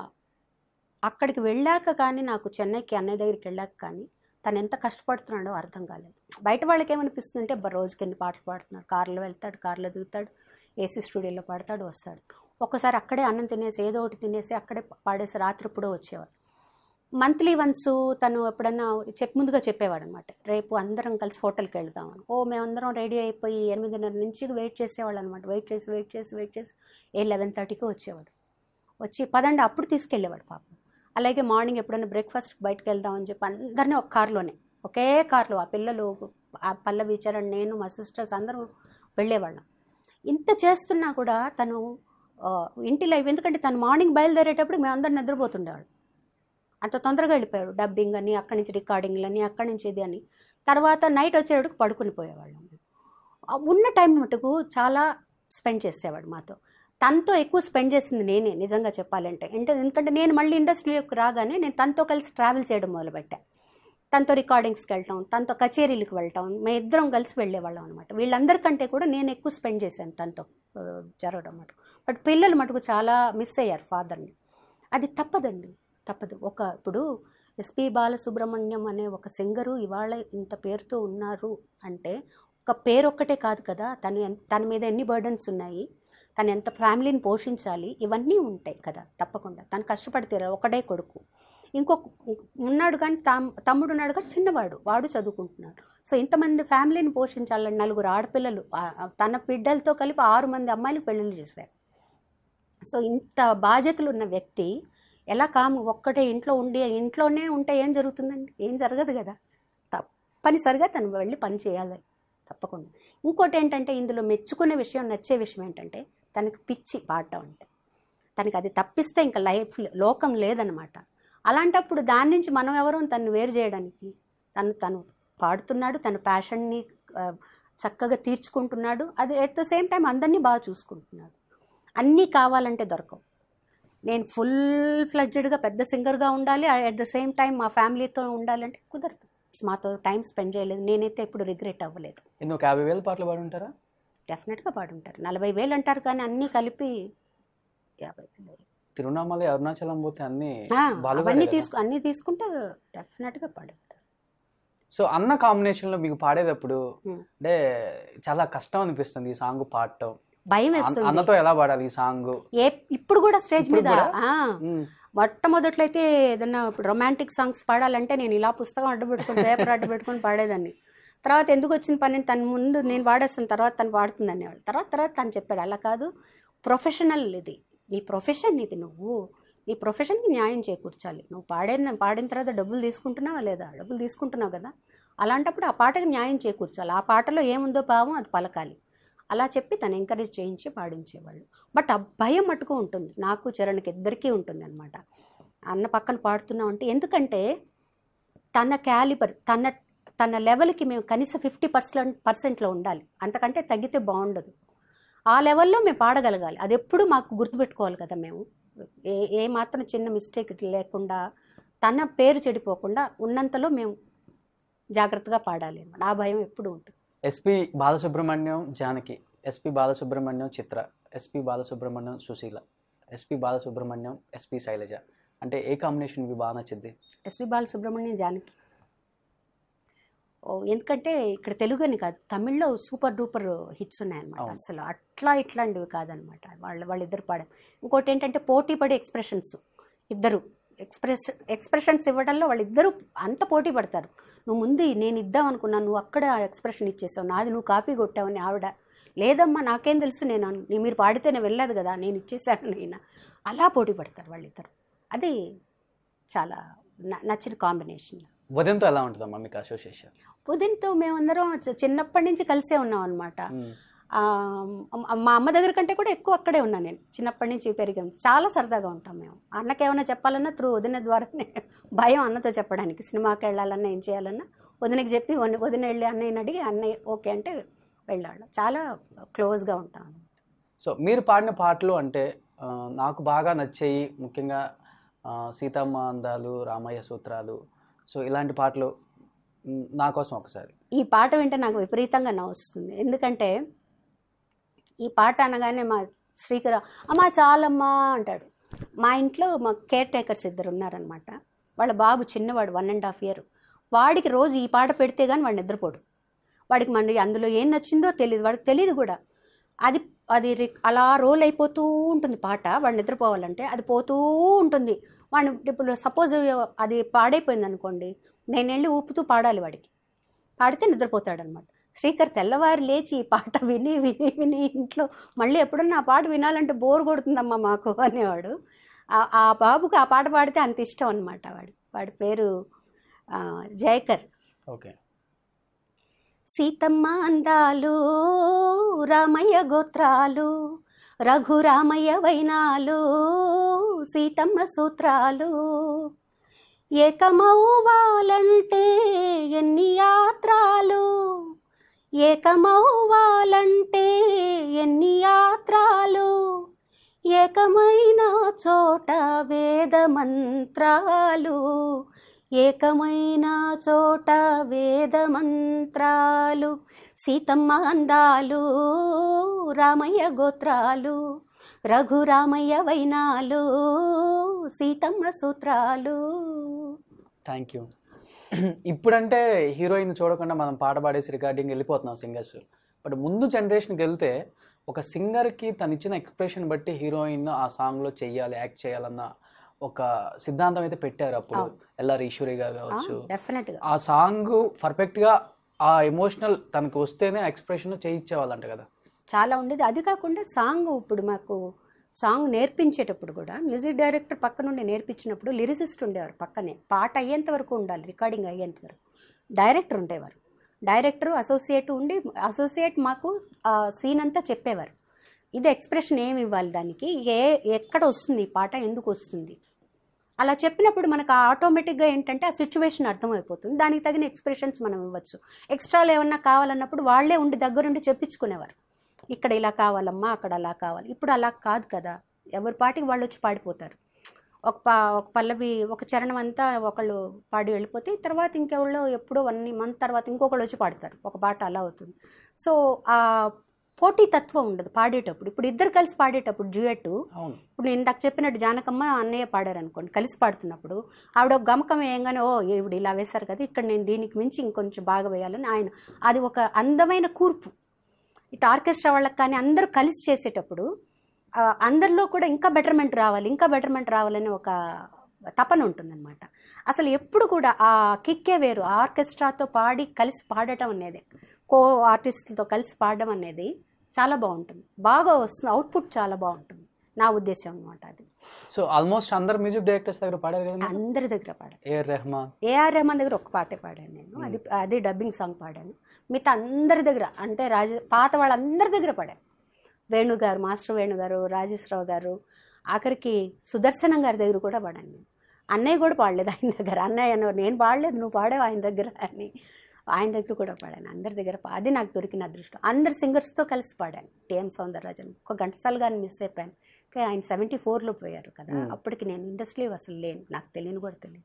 అక్కడికి వెళ్ళాక కానీ నాకు చెన్నైకి అన్నయ్య దగ్గరికి వెళ్ళాక కానీ తను ఎంత కష్టపడుతున్నాడో అర్థం కాలేదు బయట వాళ్ళకి ఏమనిపిస్తుందంటే "అబ్బా, రోజుకి ఎన్ని పాటలు పాడుతున్నాడు కార్లో వెళ్తాడు కార్లో దిగుతాడు ఏసీ స్టూడియోలో పాడతాడు వస్తాడు ఒక్కసారి అక్కడే అన్నం తినేసి ఏదో ఒకటి తినేసి అక్కడే పాడేసి రాత్రి ఎప్పుడో వచ్చేవాడు మంత్లీ వన్స్ తను ఎప్పుడన్నా చెప్ ముందుగా చెప్పేవాడు అనమాట రేపు అందరం కలిసి హోటల్కి వెళ్దామని ఓ మేమందరం రెడీ అయిపోయి ఎనిమిదిన్నర నుంచి వెయిట్ చేసేవాళ్ళు అనమాట వెయిట్ చేసి వెయిట్ చేసి వెయిట్ చేసి ఏ లెవెన్ థర్టీకి వచ్చేవాడు వచ్చి పదండి అప్పుడు తీసుకెళ్ళేవాడు పాపం అలాగే మార్నింగ్ ఎప్పుడైనా బ్రేక్ఫాస్ట్ బయటకు వెళ్దామని చెప్పి అందరినీ ఒక కారులోనే ఒకే కారులో ఆ పిల్లలు ఆ పల్లవి చరణ్ నేను మా సిస్టర్స్ అందరం వెళ్ళేవాళ్ళం ఇంత చేస్తున్నా కూడా తను ఆ, ఇంటి లైఫ్ ఎందుకంటే తను మార్నింగ్ బయలుదేరేటప్పుడు మేము అందరం నిద్రపోతుండేవాడు అంత తొందరగా వెళ్ళిపోయాడు డబ్బింగ్ అని అక్కడి నుంచి రికార్డింగ్లు అని అక్కడి నుంచి ఇది అని తర్వాత నైట్ వచ్చేటప్పుడు పడుకుని పోయేవాళ్ళం ఆ ఉన్న టైం మటుకు చాలా స్పెండ్ చేసేవాడు మాతో తనతో ఎక్కువ స్పెండ్ చేసింది నేనే నిజంగా చెప్పాలంటే అంటే ఎందుకంటే నేను మళ్ళీ ఇండస్ట్రీలోకి రాగానే నేను తనతో కలిసి ట్రావెల్ చేయడం మొదలుపెట్టా తనతో రికార్డింగ్స్కి వెళ్ళటం తనతో కచేరీలకు వెళ్ళటం మేము ఇద్దరం కలిసి వెళ్ళేవాళ్ళం అనమాట వీళ్ళందరికంటే కూడా నేను ఎక్కువ స్పెండ్ చేశాను తనతో ఆ, జరగడం మటుకు బట్ పిల్లలు మటుకు చాలా మిస్ అయ్యారు ఫాదర్ని అది తప్పదండి తప్పదు ఒక ఇప్పుడు ఎస్పి బాలసుబ్రహ్మణ్యం అనే ఒక సింగరు ఇవాళ ఇంత పేరుతో ఉన్నారు అంటే ఒక పేరు ఒక్కటే కాదు కదా తను ఎన్- తన మీద ఎన్ని బర్డన్స్ ఉన్నాయి తను ఎంత ఫ్యామిలీని పోషించాలి ఇవన్నీ ఉంటాయి కదా తప్పకుండా తను కష్టపడితే ఒకడే కొడుకు ఇంకొక ఉన్నాడు కానీ తమ్ తమ్ముడు ఉన్నాడు కానీ చిన్నవాడు వాడు చదువుకుంటున్నాడు సో ఇంతమంది ఫ్యామిలీని పోషించాలని నలుగురు ఆడపిల్లలు ఆ- ఆ తన బిడ్డలతో కలిపి ఆరు మంది అమ్మాయిలకు పెళ్ళిళ్ళు చేశారు సో ఇంత బాధ్యతలు ఉన్న వ్యక్తి ఎలా కాము ఒక్కటే ఇంట్లో ఉండి ఇంట్లోనే ఉంటే ఏం జరుగుతుందండి ఏం జరగదు కదా తప్పనిసరిగా తను వెళ్ళి పని చేయాలి తప్పకుండా ఇంకోటి ఏంటంటే ఇందులో మెచ్చుకునే విషయం నచ్చే విషయం ఏంటంటే తనకి పిచ్చి పాడటం అంటే తనకి అది తప్పిస్తే ఇంకా లైఫ్ లోకం లేదనమాట అలాంటప్పుడు దాని నుంచి మనం ఎవరు తను వేరు చేయడానికి తను తను పాడుతున్నాడు తన ప్యాషన్ని ఆ, చక్కగా తీర్చుకుంటున్నాడు అది ఎట్ ద సేమ్ టైం అందరినీ బాగా చూసుకుంటున్నాడు అన్నీ కావాలంటే దొరకవు నేను ఫుల్ ఫ్లడ్జెడ్గా పెద్ద సింగర్గా ఉండాలి అట్ ద సేమ్ టైం మా ఫ్యామిలీతో ఉండాలంటే కుదరదు మాతో టైం స్పెండ్ చేయలేదు నేనైతే ఎప్పుడు రిగ్రెట్ అవ్వలేదు ఎన్ని ఒక యాభై వేల పాటలు పాడి ఉంటారా డెఫినెట్గా పాడుంటారు నలభై వేలు అంటారు కానీ అన్నీ కలిపి యాభై వేలు తిరువణామలై అరుణాచలం పోతే అన్ని ఆ, బాలుగారే అవన్నీ కదా. తీసుకు అన్నీ తీసుకుంటే డెఫినెట్గా పాడుంటారు సో అన్న కాంబినేషన్ లో మీకు పాడేటప్పుడు Hmm. అంటే చాలా కష్టం అనిపిస్తుంది ఈ సాంగ్ పాడటం భయం అన్న- వేస్తుంది అన్నతో ఎలా పాడాలి ఈ సాంగ్ ఏ ఇప్పుడు కూడా స్టేజ్ ఇప్పుడు మీద కూడా? ఆ, మొట్టమొదట్లో అయితే ఏదన్నా ఇప్పుడు రొమాంటిక్ సాంగ్స్ పాడాలంటే నేను ఇలా పుస్తకం అడ్డు పెట్టుకొని పేపర్ అడ్డు పెట్టుకొని పాడేదాన్ని తర్వాత ఎందుకు వచ్చిన పని తన ముందు నేను పాడేస్తాను తర్వాత తను పాడుతుంది అనేవాళ్ళు తర్వాత తర్వాత తను చెప్పాడు అలా కాదు ప్రొఫెషనల్ ఇది నీ ప్రొఫెషన్ ఇది నువ్వు నీ ప్రొఫెషన్కి న్యాయం చేకూర్చాలి నువ్వు పాడిన పాడిన తర్వాత డబ్బులు తీసుకుంటున్నావా లేదా డబ్బులు తీసుకుంటున్నావు కదా అలాంటప్పుడు ఆ పాటకి న్యాయం చేకూర్చాలి ఆ పాటలో ఏముందో భావం అది పలకాలి అలా చెప్పి తను ఎంకరేజ్ చేయించి పాడించేవాళ్ళు బట్ ఆ భయం మటుకు ఉంటుంది నాకు చరణ్కి ఇద్దరికీ ఉంటుంది అనమాట అన్న పక్కన పాడుతున్నాం అంటే ఎందుకంటే తన క్యాలిబర్ తన తన లెవెల్కి మేము కనీసం ఫిఫ్టీ పర్సెంట్ పర్సెంట్లో ఉండాలి అంతకంటే తగ్గితే బాగుండదు ఆ లెవెల్లో మేము పాడగలగాలి అది ఎప్పుడు మాకు గుర్తుపెట్టుకోవాలి కదా మేము ఏ ఏ మాత్రం చిన్న మిస్టేక్ లేకుండా తన పేరు చెడిపోకుండా ఉన్నంతలో మేము జాగ్రత్తగా పాడాలి అన్నమాట ఆ భయం ఎప్పుడు ఉంటుంది S P Balasubrahmanyam Janaki S P Balasubrahmanyam Chitra S P Balasubrahmanyam Susheela S P Balasubrahmanyam S P Shailaja అంటే ఏ కాంబినేషన్ మీకు బాగా నచ్చింది ఎస్పి బాలసుబ్రహ్మణ్యం జానకి ఓ ఎందుకంటే ఇక్కడ తెలుగు అని కాదు తమిళ్లో సూపర్ డూపర్ హిట్స్ ఉన్నాయన్నమాట అవును. అసలు అట్లా ఇట్లాంటివి కాదనమాట వాళ్ళ వాళ్ళిద్దరు పాడారు ఇంకోటి ఏంటంటే పోటీ పడే ఎక్స్ప్రెషన్స్ ఇద్దరు ఎక్స్ప్రెస్ ఎక్స్ప్రెషన్స్ ఇవ్వడంలో వాళ్ళిద్దరూ అంత పోటీ పడతారు నువ్వు ముందు నేను ఇద్దాం అనుకున్నాను నువ్వు అక్కడ ఎక్స్ప్రెషన్ ఇచ్చేసావు నాది నువ్వు కాపీ కొట్టావని ఆవిడ లేదమ్మా నాకేం తెలుసు నేను అన్- నీ మీరు పాడితే నేను వెళ్ళలేదు కదా నేను ఇచ్చేసాను నేను అలా పోటీ పడతారు వాళ్ళిద్దరు అది చాలా న- నచ్చిన కాంబినేషన్ ఉదయంతో ఎలా ఉంటుందమ్మా మీకు అసోసియేషన్ ఉదయంతో మేమందరం చ- చిన్నప్పటి నుంచి కలిసే ఉన్నాం అనమాట మా అమ్మ దగ్గర కంటే కూడా ఎక్కువ అక్కడే ఉన్నాను నేను చిన్నప్పటి నుంచి పెరిగాం చాలా సరదాగా ఉంటాం మేము అన్నకి ఏమైనా చెప్పాలన్నా త్రూ వదిన ద్వారానే భయం అన్నతో చెప్పడానికి సినిమాకి వెళ్ళాలన్నా ఏం చేయాలన్నా వదినకి చెప్పి వదిన వదిన వెళ్ళి అన్నయ్యని అడిగి అన్నయ్య ఓకే అంటే వెళ్ళాడు చాలా క్లోజ్గా ఉంటాం సో మీరు పాడిన పాటలు అంటే ఆ, నాకు బాగా నచ్చాయి ముఖ్యంగా ఆ, సీతమ్మ అందాలు రామయ్య సూత్రాలు సో ఇలాంటి పాటలు మ్, నా కోసం ఒకసారి ఈ పాట వింటే నాకు విపరీతంగా నవ్వు వస్తుంది ఎందుకంటే ఈ పాట అనగానే మా శ్రీకర అమ్మా చాలమ్మా అంటాడు మా ఇంట్లో మా కేర్ టేకర్స్ ఇద్దరు ఉన్నారనమాట వాళ్ళ బాబు చిన్నవాడు వన్ అండ్ హాఫ్ ఇయర్ వాడికి రోజు ఈ పాట పెడితే కానీ వాడు నిద్రపోడు వాడికి మన అందులో ఏం నచ్చిందో తెలియదు వాడికి తెలియదు కూడా అది అది రి- అలా రోల్ అయిపోతూ ఉంటుంది పాట వాడు నిద్రపోవాలంటే అది పోతూ ఉంటుంది వాడిని ఇప్పుడు సపోజ్ అది పాడైపోయింది అనుకోండి నేను వెళ్ళి ఊపుతూ పాడాలి వాడికి పాడితే నిద్రపోతాడనమాట శ్రీకర్ తెల్లవారు లేచి ఈ పాట విని విని విని ఇంట్లో మళ్ళీ ఎప్పుడన్నా ఆ పాట వినాలంటే బోర్ కొడుతుందమ్మా మాకు అనేవాడు ఆ- ఆ బాబుకు ఆ పాట పాడితే అంత ఇష్టం అనమాట వాడు వాడి పేరు ఆ, జయకర్ ఓకే సీతమ్మ అందాలు రామయ్య గోత్రాలు రఘురామయ్య వైనాలు సీతమ్మ సూత్రాలు ఏకమవ్వాలంటే ఎన్ని యాత్రాలు ఏకమవ్వాలంటే ఎన్ని యాత్రాలు ఏకమైన చోట వేద మంత్రాలు ఏకమైన చోట వేద మంత్రాలు సీతమ్మ అందాలు రామయ్య గోత్రాలు రఘురామయ్య వైనాలు సీతమ్మ సూత్రాలు థ్యాంక్ యూ ఇప్పుడంటే హీరోయిన్ చూడకుండా మనం పాట పాడేసి రికార్డింగ్ వెళ్ళిపోతున్నాం సింగర్స్ బట్ ముందు జనరేషన్కి వెళ్తే ఒక సింగర్కి తను ఇచ్చిన ఎక్స్ప్రెషన్ బట్టి హీరోయిన్ ఆ సాంగ్లో చెయ్యాలి యాక్ట్ చేయాలన్న ఒక సిద్ధాంతం అయితే పెట్టారు అప్పుడు అవును. ఎల్ఆర్ ఈశ్వరి గారు కావచ్చు డెఫినెట్గా ఆ సాంగ్ పర్ఫెక్ట్గా ఆ ఎమోషనల్ తనకు వస్తేనే ఎక్స్ప్రెషన్ చేయించేవాళ్ళంట కదా చాలా ఉండేది అది కాకుండా సాంగ్ ఇప్పుడు మాకు సాంగ్ నేర్పించేటప్పుడు కూడా మ్యూజిక్ డైరెక్టర్ పక్క నుండి నేర్పించినప్పుడు లిరిసిస్ట్ ఉండేవారు పక్కనే పాట అయ్యేంత వరకు ఉండాలి రికార్డింగ్ అయ్యేంత వరకు డైరెక్టర్ ఉండేవారు డైరెక్టర్ అసోసియేట్ ఉండి అసోసియేట్ మాకు సీన్ అంతా చెప్పేవారు ఇది ఎక్స్ప్రెషన్ ఏమి ఇవ్వాలి దానికి ఏ ఎక్కడ వస్తుంది ఈ పాట ఎందుకు వస్తుంది అలా చెప్పినప్పుడు మనకు ఆటోమేటిక్గా ఏంటంటే ఆ సిచ్యువేషన్ అర్థమైపోతుంది దానికి తగిన ఎక్స్ప్రెషన్స్ మనం ఇవ్వచ్చు ఎక్స్ట్రాలు ఏమన్నా కావాలన్నప్పుడు వాళ్ళే ఉండి దగ్గరుండి చెప్పించుకునేవారు ఇక్కడ ఇలా కావాలమ్మా అక్కడ అలా కావాలి ఇప్పుడు అలా కాదు కదా ఎవరి పాటికి వాళ్ళు వచ్చి పాడిపోతారు ఒక పా ఒక పల్లవి ఒక చరణం అంతా ఒకళ్ళు పాడి వెళ్ళిపోతే తర్వాత ఇంకెవళ్ళు ఎప్పుడో వన్ మంత్ తర్వాత ఇంకొకళ్ళు వచ్చి పాడతారు ఒక పాట అలా అవుతుంది సో ఆ పోటీ తత్వం ఉండదు పాడేటప్పుడు ఇప్పుడు ఇద్దరు కలిసి పాడేటప్పుడు డ్యూయట్ అవును ఇప్పుడు నేను ఇందాక చెప్పినట్టు జానకమ్మ అన్నయ్య పాడారు అనుకోండి కలిసి పాడుతున్నప్పుడు ఆవిడ ఒక గమకం వేయంగానే ఓ ఈవిడ ఇలా వేశారు కదా ఇక్కడ నేను దీనికి మించి ఇంకొంచెం బాగా వేయాలని ఆయన అది ఒక అందమైన కూర్పు ఇటు ఆర్కెస్ట్రా వాళ్ళకి కానీ అందరూ కలిసి చేసేటప్పుడు ఆ, అందరిలో కూడా ఇంకా బెటర్మెంట్ రావాలి ఇంకా బెటర్మెంట్ రావాలని ఒక తపన ఉంటుందన్నమాట అసలు ఎప్పుడు కూడా ఆ కిక్కే వేరు ఆ ఆర్కెస్ట్రాతో పాడి కలిసి పాడటం అనేది కో ఆర్టిస్టులతో కలిసి పాడడం అనేది చాలా బాగుంటుంది బాగా వస్తుంది అవుట్పుట్ చాలా బాగుంటుంది నా ఉద్దేశం అనమాట అది సో ఆల్మోస్ట్ అందరు మ్యూజిక్ డైరెక్టర్స్ దగ్గర పాడారు కదా మీరు? అందరి దగ్గర పాడాను ఏఆర్ రెహమాన్ ఏఆర్ రెహమాన్ దగ్గర ఒక పాటే పాడాను నేను అది అది డబ్బింగ్ సాంగ్ పాడాను మిగతా అందరి దగ్గర అంటే రాజ పాత వాళ్ళందరి దగ్గర పాడాను వేణు గారు మాస్టర్ వేణు గారు రాజేశ్వరరావు గారు ఆఖరికి సుదర్శనం గారి దగ్గర కూడా పాడాను నేను అన్నయ్య కూడా పాడలేదు ఆయన దగ్గర అన్నయ్య అన్న నేను పాడలేదు నువ్వు పాడావు ఆయన దగ్గర అని ఆయన దగ్గర కూడా పాడాను అందరి దగ్గర పా- అది నాకు దొరికిన అదృష్టం అందరు సింగర్స్తో కలిసి పాడాను టిఎం సౌందరరాజన్ ఒక ఘంటసాల గారిని మిస్ అయిపోయాను కానీ ఆయన సెవెంటీ ఫోర్లో పోయారు కదా అప్పటికి నేను ఇండస్ట్రీలో అసలు లేను నాకు తెలియని కూడా తెలియదు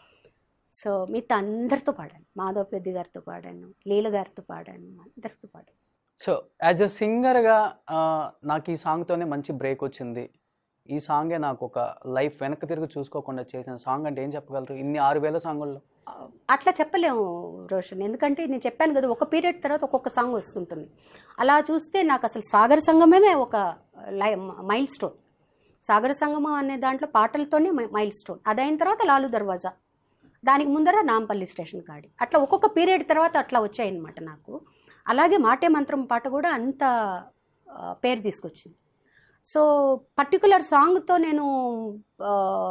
సో మిగతా అందరితో పాడాను మాధవ్ పెద్ది గారితో పాడాను లీల గారితో పాడాను అందరితో పాడాను సో యాజ్ ఎ సింగర్గా నాకు ఈ సాంగ్తోనే మంచి బ్రేక్ వచ్చింది ఈ సాంగే నాకు ఒక లైఫ్ వెనక్కి తిరిగి చూసుకోకుండా చేసిన సాంగ్ అంటే ఏం చెప్పగలరు ఇన్ని ఆరు వేల సాంగుల్లో ఆ, అట్లా చెప్పలేము రోషన్ ఎందుకంటే నేను చెప్పాను కదా ఒక పీరియడ్ తర్వాత ఒక్కొక్క సాంగ్ వస్తుంటుంది అలా చూస్తే నాకు అసలు సాగర సంగమమే ఒక లై మైల్ స్టోన్ సాగర సంగమం అనే దాంట్లో పాటలతోనే మై- మైల్ స్టోన్ అదైన తర్వాత లాలు దర్వాజా దానికి ముందర నాంపల్లి స్టేషన్ కాడి అట్లా ఒక్కొక్క పీరియడ్ తర్వాత అట్లా వచ్చాయన్నమాట నాకు అలాగే మాటే మంత్రం పాట కూడా అంత ఆ, పేరు తీసుకొచ్చింది సో పర్టికులర్ సాంగ్తో నేను ఆ,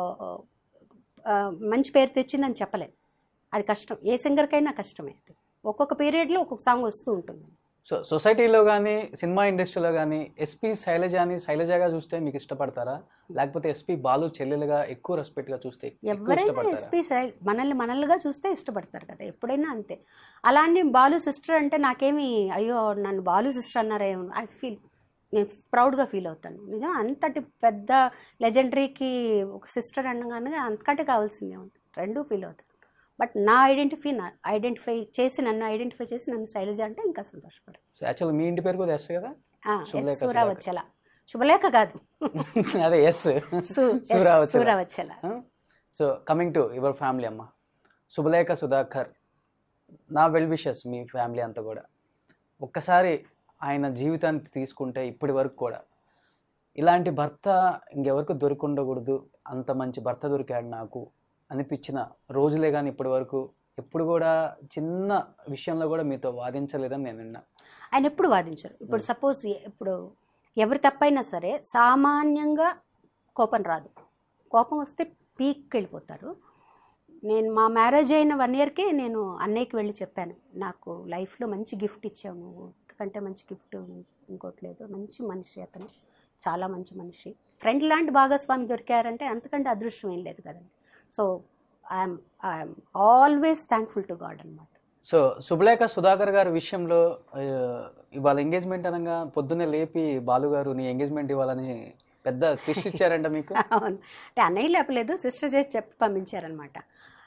ఆ, మంచి పేరు తెచ్చిందని చెప్పలేను అది కష్టం ఏ సింగర్కైనా కష్టమే అది ఒక్కొక్క పీరియడ్లో ఒక్కొక్క సాంగ్ వస్తూ ఉంటుంది సో సొసైటీలో కానీ సినిమా ఇండస్ట్రీలో కానీ ఎస్పీ శైలజాని శైలజగా చూస్తే మీకు ఇష్టపడతారా లేకపోతే ఎస్పీ బాలు చెల్లెలుగా ఎక్కువ రెస్పెక్ట్గా చూస్తే ఎక్కువ ఎవరైనా ఇష్టపడతారా ఎస్పీ సై మనల్ని మనల్నిగా చూస్తే ఇష్టపడతారు కదా ఎప్పుడైనా అంతే అలా అని బాలు సిస్టర్ అంటే నాకేమి అయ్యో నన్ను బాలు సిస్టర్ అన్నారే ఐ ఫీల్ నేను ప్రౌడ్గా ఫీల్ అవుతాను నిజం అంతటి పెద్ద లెజెండరీకి ఒక సిస్టర్ అనగానే అంతకంటే కావాల్సిందే ఉంది రెండూ ఫీల్ అవుతాను బట్ నా ఐడెంటిఫై నా ఐడెంటిఫై చేసి నన్ను ఐడెంటిఫై చేసి నన్ను శైలజ అంటే ఇంకా సంతోషపడతాను సో యాక్చువల్ మీ ఇంటి పేరు కూడా ఎస్ కదా ఆ, శుభలేఖ, ఎస్ సూరావచ్చల శుభలేఖ కాదు అదే ఎస్ సు- S Suravachala. Suravachala so coming to your family అమ్మ శుభలేఖ సుధాకర్ నా వెల్ విషెస్ మీ ఫ్యామిలీ అంతా కూడా ఒక్కసారి ఆయన జీవితాన్ని తీసుకుంటే ఇప్పటి వరకు కూడా ఇలాంటి భర్త ఇంకెవరికి దొరికుండకూడదు అంత మంచి భర్త దొరికాడు నాకు అనిపించిన రోజులే కానీ ఇప్పటి వరకు ఎప్పుడు కూడా చిన్న విషయంలో కూడా మీతో వాదించలేదని నేను విన్నా ఆయన ఎప్పుడు వాదించరు ఇప్పుడు సపోజ్ ఇప్పుడు ఎవరి తప్పైనా సరే సామాన్యంగా కోపం రాదు కోపం వస్తే పీక్కి వెళ్ళిపోతారు నేను మా మ్యారేజ్ అయిన వన్ ఇయర్కే నేను అన్నయ్యకి వెళ్ళి చెప్పాను నాకు లైఫ్లో మంచి గిఫ్ట్ ఇచ్చావు నువ్వు అంతకంటే మంచి గిఫ్ట్ ఇంకోటి లేదు మంచి మనిషి అతను చాలా మంచి మనిషి ఫ్రెండ్ లాంటి భాగస్వామి దొరికారంటే అంతకంటే అదృష్టం ఏం లేదు కదండి so I'm I'm always thankful to God అనమాట సో శుభలేఖ సుధాకర్ గారి విషయంలో ఆ, ఇవాళ ఎంగేజ్మెంట్ అనగా పొద్దున్నే లేపి బాలు గారు నీ ఎంగేజ్మెంట్ ఇవ్వాలని పెద్ద ట్విస్ట్ ఇచ్చారంట మీకు అవును అంటే అన్నయ్య లేపలేదు సిస్టర్ చేసి చెప్పి పంపించారనమాట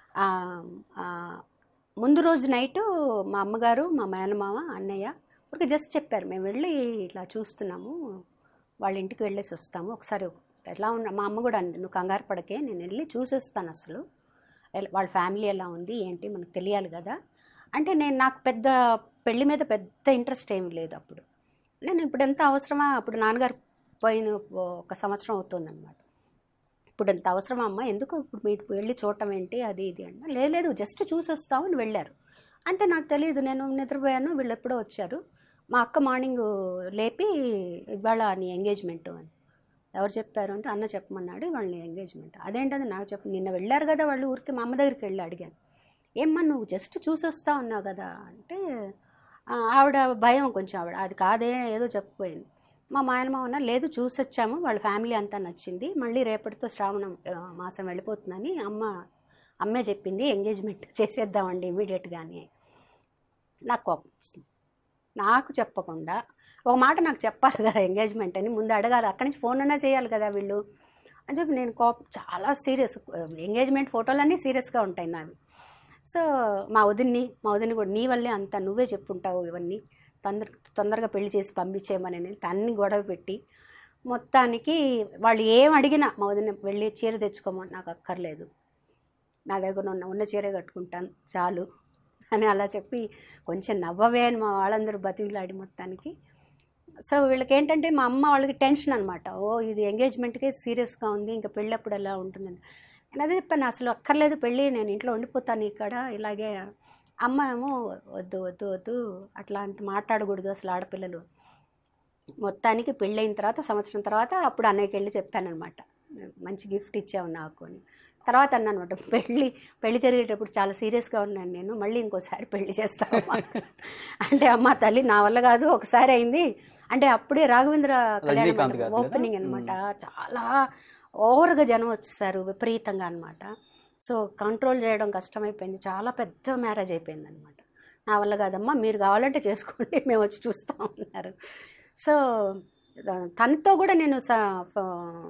ముందు రోజు నైటు మా అమ్మగారు మా మేనమామ అన్నయ్య ఊరికి జస్ట్ చెప్పారు మేము వెళ్ళి ఇట్లా చూస్తున్నాము వాళ్ళ ఇంటికి వెళ్ళేసి వస్తాము ఒకసారి ఎలా ఉన్న మా అమ్మ కూడా అంది నువ్వు కంగారు పడకే నేను వెళ్ళి చూసి వస్తాను అసలు ఎల- వాళ్ళ ఫ్యామిలీ ఎలా ఉంది ఏంటి మనకు తెలియాలి కదా అంటే నేను నాకు పెద్ద పెళ్లి మీద పెద్ద ఇంట్రెస్ట్ ఏమీ లేదు అప్పుడు నేను ఇప్పుడు ఎంత అవసరమా అప్పుడు నాన్నగారు పోయిన ఒక సంవత్సరం అవుతుందన్నమాట ఇప్పుడు ఎంత అవసరమా అమ్మ ఎందుకు ఇప్పుడు మీరు వెళ్ళి చూడటం ఏంటి అది ఇది అంటే "లేదు, లేదు జస్ట్ చూసి వస్తామని వెళ్ళారు అంటే నాకు తెలియదు నేను నిద్రపోయాను వీళ్ళు ఎప్పుడో వచ్చారు మా అక్క మార్నింగ్ లేపి ఇవాళ నీ ఎంగేజ్మెంట్ అని ఎవరు చెప్పారు అంటే అన్న చెప్పమన్నాడు వాళ్ళని ఎంగేజ్మెంట్ అదేంటది నాకు చెప్పు నిన్న వెళ్ళారు కదా వాళ్ళు ఊరికి మా అమ్మ దగ్గరికి వెళ్ళి అడిగాను ఏమ్మా నువ్వు జస్ట్ చూసొస్తా ఉన్నావు కదా అంటే "ఆ, ఆవిడ భయం కొంచెం ఆవిడ అది కాదే ఏదో చెప్పిపోయింది మా మాయనమ్మ అన్న లేదు చూసొచ్చాము వాళ్ళ ఫ్యామిలీ అంతా నచ్చింది మళ్ళీ రేపటితో శ్రావణం ఆ, మాసం వెళ్ళిపోతుందని అమ్మ అమ్మే చెప్పింది ఎంగేజ్మెంట్ చేసేద్దామండి ఇమీడియట్గానే నాకు కోపం వచ్చింది నాకు చెప్పకుండా ఒక మాట నాకు చెప్పాలి కదా ఎంగేజ్మెంట్ అని ముందు అడగాలి అక్కడి నుంచి ఫోన్ అన్నా చేయాలి కదా వీళ్ళు అని చెప్పి నేను కోపం చాలా సీరియస్ ఎంగేజ్మెంట్ ఫోటోలన్నీ సీరియస్గా ఉంటాయి నావి సో మా వదిన్ని మా వదిని కూడా నీ వల్లే అంత నువ్వే చెప్పుంటావు ఇవన్నీ తొందర తొందరగా పెళ్లి చేసి పంపించేయమని నేను తన్ని గొడవ పెట్టి మొత్తానికి వాళ్ళు ఏం అడిగినా మా వదిన వెళ్ళి చీర తెచ్చుకోమని నాకు అక్కర్లేదు నా దగ్గర ఉన్న ఉన్న చీరే కట్టుకుంటాను చాలు అని అలా చెప్పి కొంచెం నవ్వవే అని మా వాళ్ళందరూ బతిలాడి మొత్తానికి సో వీళ్ళకి ఏంటంటే మా అమ్మ వాళ్ళకి టెన్షన్ అనమాట ఓ ఇది ఎంగేజ్మెంట్కే సీరియస్గా ఉంది ఇంకా పెళ్ళప్పుడు ఎలా ఉంటుందని నేను అదే చెప్పాను అసలు అక్కర్లేదు పెళ్ళి నేను ఇంట్లో ఉండిపోతాను ఇక్కడ ఇలాగే అమ్మ ఏమో వద్దు వద్దు వద్దు అట్లా అంత మాట్లాడకూడదు అసలు ఆడపిల్లలు మొత్తానికి పెళ్ళైన తర్వాత సంవత్సరం తర్వాత అప్పుడు అన్నయ్యకి వెళ్ళి చెప్పానమాట మంచి గిఫ్ట్ ఇచ్చావు నాకు అని తర్వాత అన్నాను అనమాట పెళ్ళి పెళ్లి జరిగేటప్పుడు చాలా సీరియస్గా ఉన్నాను నేను మళ్ళీ ఇంకోసారి పెళ్లి చేస్తాను అంటే అమ్మ తల్లి నా వల్ల కాదు ఒకసారి అయింది అంటే అప్పుడే రాఘవేంద్ర రజనీకాంత్ గారు కదా? ఓపెనింగ్ అనమాట చాలా ఓవర్గా జనం వచ్చేసారు విపరీతంగా అనమాట సో కంట్రోల్ చేయడం కష్టమైపోయింది చాలా పెద్ద మ్యారేజ్ అయిపోయింది అనమాట నా వల్ల కాదమ్మా మీరు కావాలంటే చేసుకోండి మేము వచ్చి చూస్తూ ఉన్నారు సో తనతో కూడా నేను స- ఫ-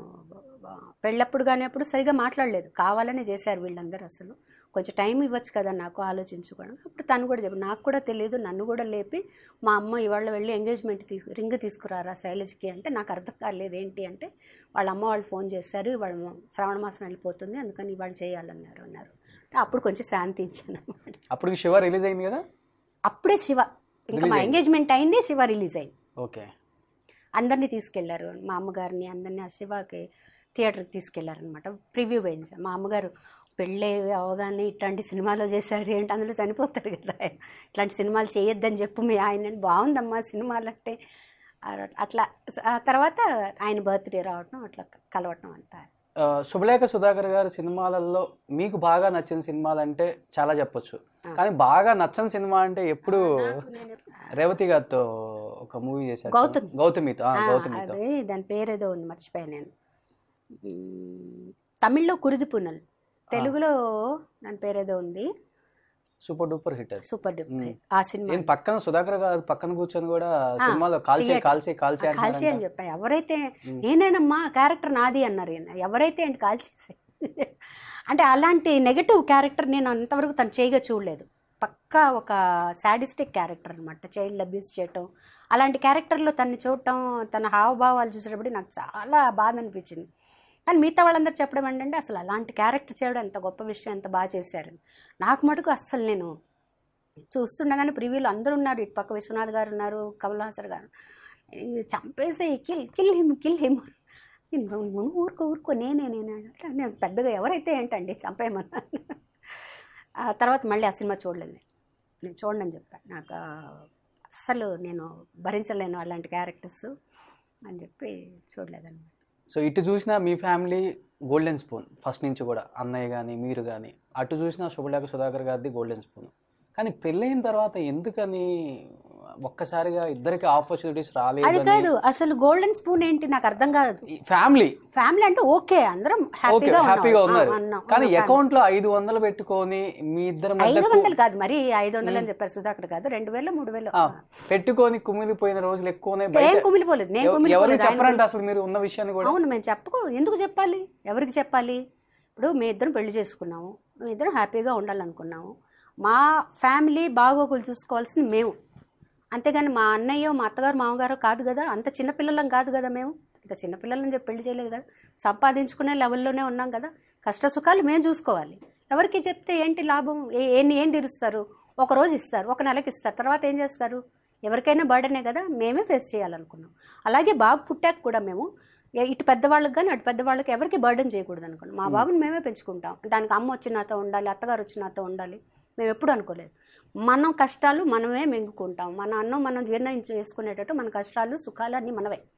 పెళ్ళప్పుడు కానీ అప్పుడు సరిగా మాట్లాడలేదు కావాలనే చేశారు వీళ్ళందరూ అసలు కొంచెం టైం ఇవ్వచ్చు కదా నాకు ఆలోచించుకోవడం అప్పుడు తను కూడా చెప్పి నాకు కూడా తెలియదు నన్ను కూడా లేపి మా అమ్మ ఇవాళ వెళ్ళి ఎంగేజ్మెంట్ తీసు రింగ్ తీసుకురారా శైలజ్కి అంటే నాకు అర్థం కాలేదు ఏంటి అంటే వాళ్ళ అమ్మ వాళ్ళు ఫోన్ చేశారు వాళ్ళు శ్రావణ మాసం వెళ్ళిపోతుంది అందుకని ఇవాళ చేయాలన్నారు అన్నారు అప్పుడు కొంచెం శాంతి ఇచ్చాను అనమాట అప్పుడు శివ రిలీజ్ అయింది కదా అప్పుడే శివ ఇంకా Release మా అయింది. ఎంగేజ్మెంట్ అయింది శివ రిలీజ్ అయింది ఓకే అందరినీ తీసుకెళ్లారు మా అమ్మగారిని అందరినీ ఆ శివకి థియేటర్కి తీసుకెళ్లారనమాట ప్రివ్యూ పోయింది మా అమ్మగారు పెళ్ళి అవగానే ఇట్లాంటి సినిమాలో చేశాడు ఏంటి అందులో చనిపోతాడు కదా ఆయన. ఇట్లాంటి సినిమాలు చేయొద్దని చెప్పు మీ ఆయన బాగుందమ్మా సినిమాలు అంటే ఆ- అట్లా ఆ తర్వాత ఆయన బర్త్డే రావటం అట్లా కలవటం అంతా ఆ, శుభలేఖ సుధాకర్ గారి సినిమాలలో మీకు బాగా నచ్చిన సినిమాలు అంటే చాలా చెప్పొచ్చు కానీ బాగా నచ్చని సినిమా అంటే ఎప్పుడు రేవతి గారితో ఒక మూవీ చేశారు గౌతమి. గౌతమితో ఆ, ఆ, గౌతమితో అదే దాని పేరేదో ఉంది మర్చిపోయాను నేను మ్, తమిళ్లో కురిది పునల్ తెలుగులో దాని పేరేదో ఉంది సూపర్ డూపర్ హిట్ అది సూపర్ డూపర్ మ్. ఆ సినిమా నేను పక్కన సుధాకర్ గారు పక్కన కూర్చొని కూడా సినిమాలో కాల్చే theatre. కాల్చే కాల్చే కాల్చి అంటున్నారంట. అని చెప్పా ఎవరైతే నేనేనమ్మా క్యారెక్టర్ నాది అన్నారు ఈయన ఎవరైతే ఏంటి కాల్చేసే అంటే అలాంటి నెగటివ్ క్యారెక్టర్ నేను అంతవరకు తను చేయగా చూడలేదు పక్కా ఒక సాడిస్టిక్ క్యారెక్టర్ అనమాట చైల్డ్ అబ్యూస్ చేయటం అలాంటి క్యారెక్టర్లో తన్ని చూడటం తన హావభావాలు చూసేటప్పుడు నాకు చాలా బాధ అనిపించింది కానీ మిగతా వాళ్ళందరూ చెప్పడం ఏంటంటే అసలు అలాంటి క్యారెక్టర్ చేయడం ఎంత గొప్ప విషయం ఎంత బాగా చేశారు నాకు మటుకు అస్సలు నేను చూస్తుండగానే ప్రివ్యూలు అందరూ ఉన్నారు ఇటు పక్క విశ్వనాథ్ గారు ఉన్నారు కమల్ హాసన్ గారు ఇది చంపేసి kill kill him kill him నువ్వు ఊరుకో ఊరుకో నేనే నేనే అంటే నేను పెద్దగా ఎవరైతే ఏంటండి చంపేయమన్నాను ఆ తర్వాత మళ్ళీ ఆ సినిమా చూడలేదు నేను. నేను చూడనని చెప్పాను నాకు ఆ అస్సలు నేను భరించలేను అలాంటి క్యారెక్టర్స్ అని చెప్పి చూడలేదన్నమాట సో ఇటు చూసినా మీ ఫ్యామిలీ గోల్డెన్ స్పూన్ ఫస్ట్ నుంచి కూడా అన్నయ్య కానీ మీరు కానీ అటు చూసినా శుభలేఖ సుధాకర్ గారిది గోల్డెన్ స్పూన్ కానీ పెళ్ళైన తర్వాత ఎందుకని ఒక్కసారిగా ఇద్దరికి ఆపర్చునిటీస్ అది రాలేదు కాదు అసలు గోల్డెన్ స్పూన్ ఏంటి నాకు అర్థం కాదు ఫ్యామిలీ ఫ్యామిలీ అంటే ఓకే అందరం ఓకే హ్యాపీగా హ్యాపీగా ఉన్నాం. ఉన్నారు ఆ, ఉన్నాం. కానీ ఉన్న family. అకౌంట్ లో ఐదు వందలు పెట్టుకొని మీ ఇద్దరి మధ్య ఐదు వందలు కాదు మరి ఐదు వందలు అని చెప్పారు సుధాకర్ కాదు రెండు వేలు మూడు వేలు ఆ, పెట్టుకొని కుమిలిపోయిన రోజులు ఎక్కువనే ఏం బయట కుమిలిపోలేదు నేను ఎవ- ఎవరు కుమిలిపోలేదు ఆయన చెప్పరంటే అసలు మీరు ఉన్న విషయాన్ని కూడా అవును మేము చెప్పుకో ఎందుకు చెప్పాలి ఎవరికి చెప్పాలి ఇప్పుడు మీ ఇద్దరం పెళ్లి చేసుకున్నాము మీ ఇద్దరం హ్యాపీగా ఉండాలనుకున్నాము మా ఫ్యామిలీ బాగోగులు చూసుకోవాల్సింది మేము అంతేగాని మా అన్నయ్యో మా అత్తగారు మామగారు కాదు కదా అంత చిన్నపిల్లలం కాదు కదా మేము ఇంకా చిన్నపిల్లలని చెప్పి పెళ్లి చేయలేదు కదా సంపాదించుకునే లెవెల్లోనే ఉన్నాం కదా కష్ట సుఖాలు మేము చూసుకోవాలి ఎవరికి చెప్తే ఏంటి లాభం ఏ- ఏం ఏం తీరుస్తారు ఒక రోజు ఇస్తారు ఒక నెలకి ఇస్తారు తర్వాత ఏం చేస్తారు ఎవరికైనా బర్డనే కదా మేమే ఫేస్ చేయాలనుకున్నాం అలాగే బాబు పుట్టాక కూడా మేము ఏ- ఇటు పెద్దవాళ్ళకి కానీ అటు పెద్దవాళ్ళకి ఎవరికి బర్డన్ చేయకూడదు అనుకున్నాం మా బాబుని మేమే పెంచుకుంటాం దానికి అమ్మ వచ్చి నాతో ఉండాలి అత్తగారు వచ్చి నాతో ఉండాలి మేము ఎప్పుడు అనుకోలేదు మనం కష్టాలు మనమే మెంగుకుంటాం మన అన్నం మనం జీర్ణం చేసుకునేటట్టు మన కష్టాలు సుఖాలు అన్నీ మనవే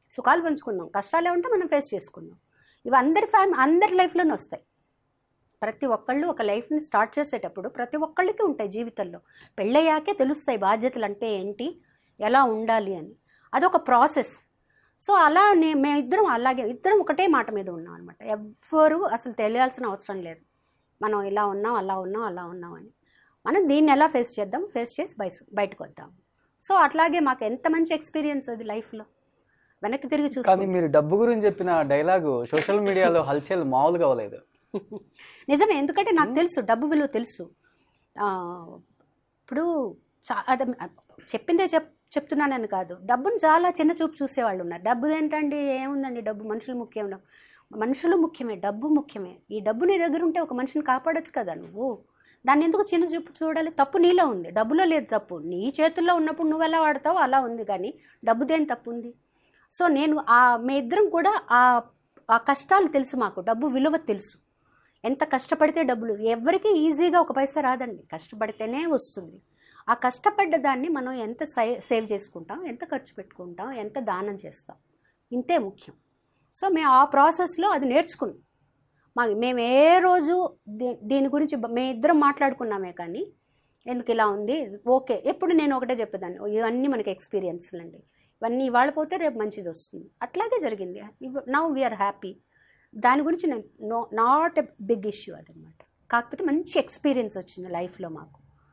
సుఖాలు పంచుకుందాం కష్టాలే ఉంటే మనం ఫేస్ చేసుకుందాం ఇవి అందరి ఫ్యామిలీ అందరి లైఫ్లోనే వస్తాయి ప్రతి ఒక్కళ్ళు ఒక లైఫ్ని స్టార్ట్ చేసేటప్పుడు ప్రతి ఒక్కళ్ళకి ఉంటాయి జీవితంలో పెళ్ళయ్యాకే తెలుస్తాయి బాధ్యతలు అంటే ఏంటి ఎలా ఉండాలి అని అదొక ప్రాసెస్ సో అలా నే మేమిద్దరం అలాగే ఇద్దరం ఒకటే మాట మీద ఉన్నాం అనమాట ఎవ్వరు అసలు తెలియాల్సిన అవసరం లేదు మనం ఇలా ఉన్నాం అలా ఉన్నాం అలా ఉన్నాం అని మనం దీన్ని ఎలా ఫేస్ చేద్దాం ఫేస్ చేసి బయట బయటకు వద్దాం సో అట్లాగే మాకు ఎంత మంచి ఎక్స్పీరియన్స్ అది లైఫ్లో వెనక్కి తిరిగి కానీ చూసుకుంటే మీరు డబ్బు గురించి చెప్పిన డైలాగు సోషల్ మీడియాలో హల్చల్ మామూలుగా అవ్వలేదు నిజమే ఎందుకంటే నాకు తెలుసు డబ్బు విలువ తెలుసు ఆ, ఇప్పుడు చా- అది చెప్పిందే చెప్ చెప్తున్నానని కాదు డబ్బును చాలా చిన్న చూపు చూసేవాళ్ళు ఉన్నారు డబ్బు ఏంటండి ఏముందండి డబ్బు మనుషులు ముఖ్యం మనుషులు ముఖ్యమే డబ్బు ముఖ్యమే ఈ డబ్బు నీ దగ్గర ఉంటే ఒక మనిషిని కాపాడొచ్చు కదా నువ్వు దాన్ని ఎందుకు చిన్న చూపు చూడాలి తప్పు నీలో ఉంది డబ్బులో లేదు తప్పు నీ చేతుల్లో ఉన్నప్పుడు నువ్వు ఎలా వాడతావో అలా ఉంది కానీ డబ్బుదేం తప్పు ఉంది సో నేను ఆ మీ ఇద్దరం కూడా ఆ ఆ కష్టాలు తెలుసు మాకు డబ్బు విలువ తెలుసు ఎంత కష్టపడితే డబ్బులు ఎవరికి ఈజీగా ఒక పైసా రాదండి కష్టపడితేనే వస్తుంది ఆ కష్టపడ్డ దాన్ని మనం ఎంత సై- సేవ్ చేసుకుంటాం ఎంత ఖర్చు పెట్టుకుంటాం ఎంత దానం చేస్తాం ఇంతే ముఖ్యం సో మేము ఆ ప్రాసెస్లో అది నేర్చుకున్నాం మా మేము ఏ రోజు దీ- దీని గురించి బ- మేము ఇద్దరం మాట్లాడుకున్నామే కానీ ఎందుకు ఇలా ఉంది ఓకే ఎప్పుడు నేను ఒకటే చెప్పేదాన్ని "ఓ, ఇవన్నీ మనకి ఎక్స్పీరియన్స్లు అండి ఇవన్నీ ఇవాళ పోతే రేపు మంచిది వస్తుంది అట్లాగే జరిగింది నవ్ వీఆర్ హ్యాపీ దాని గురించి నేను no not a big issue అదనమాట కాకపోతే మంచి ఎక్స్పీరియన్స్ వచ్చింది లైఫ్లో మాకు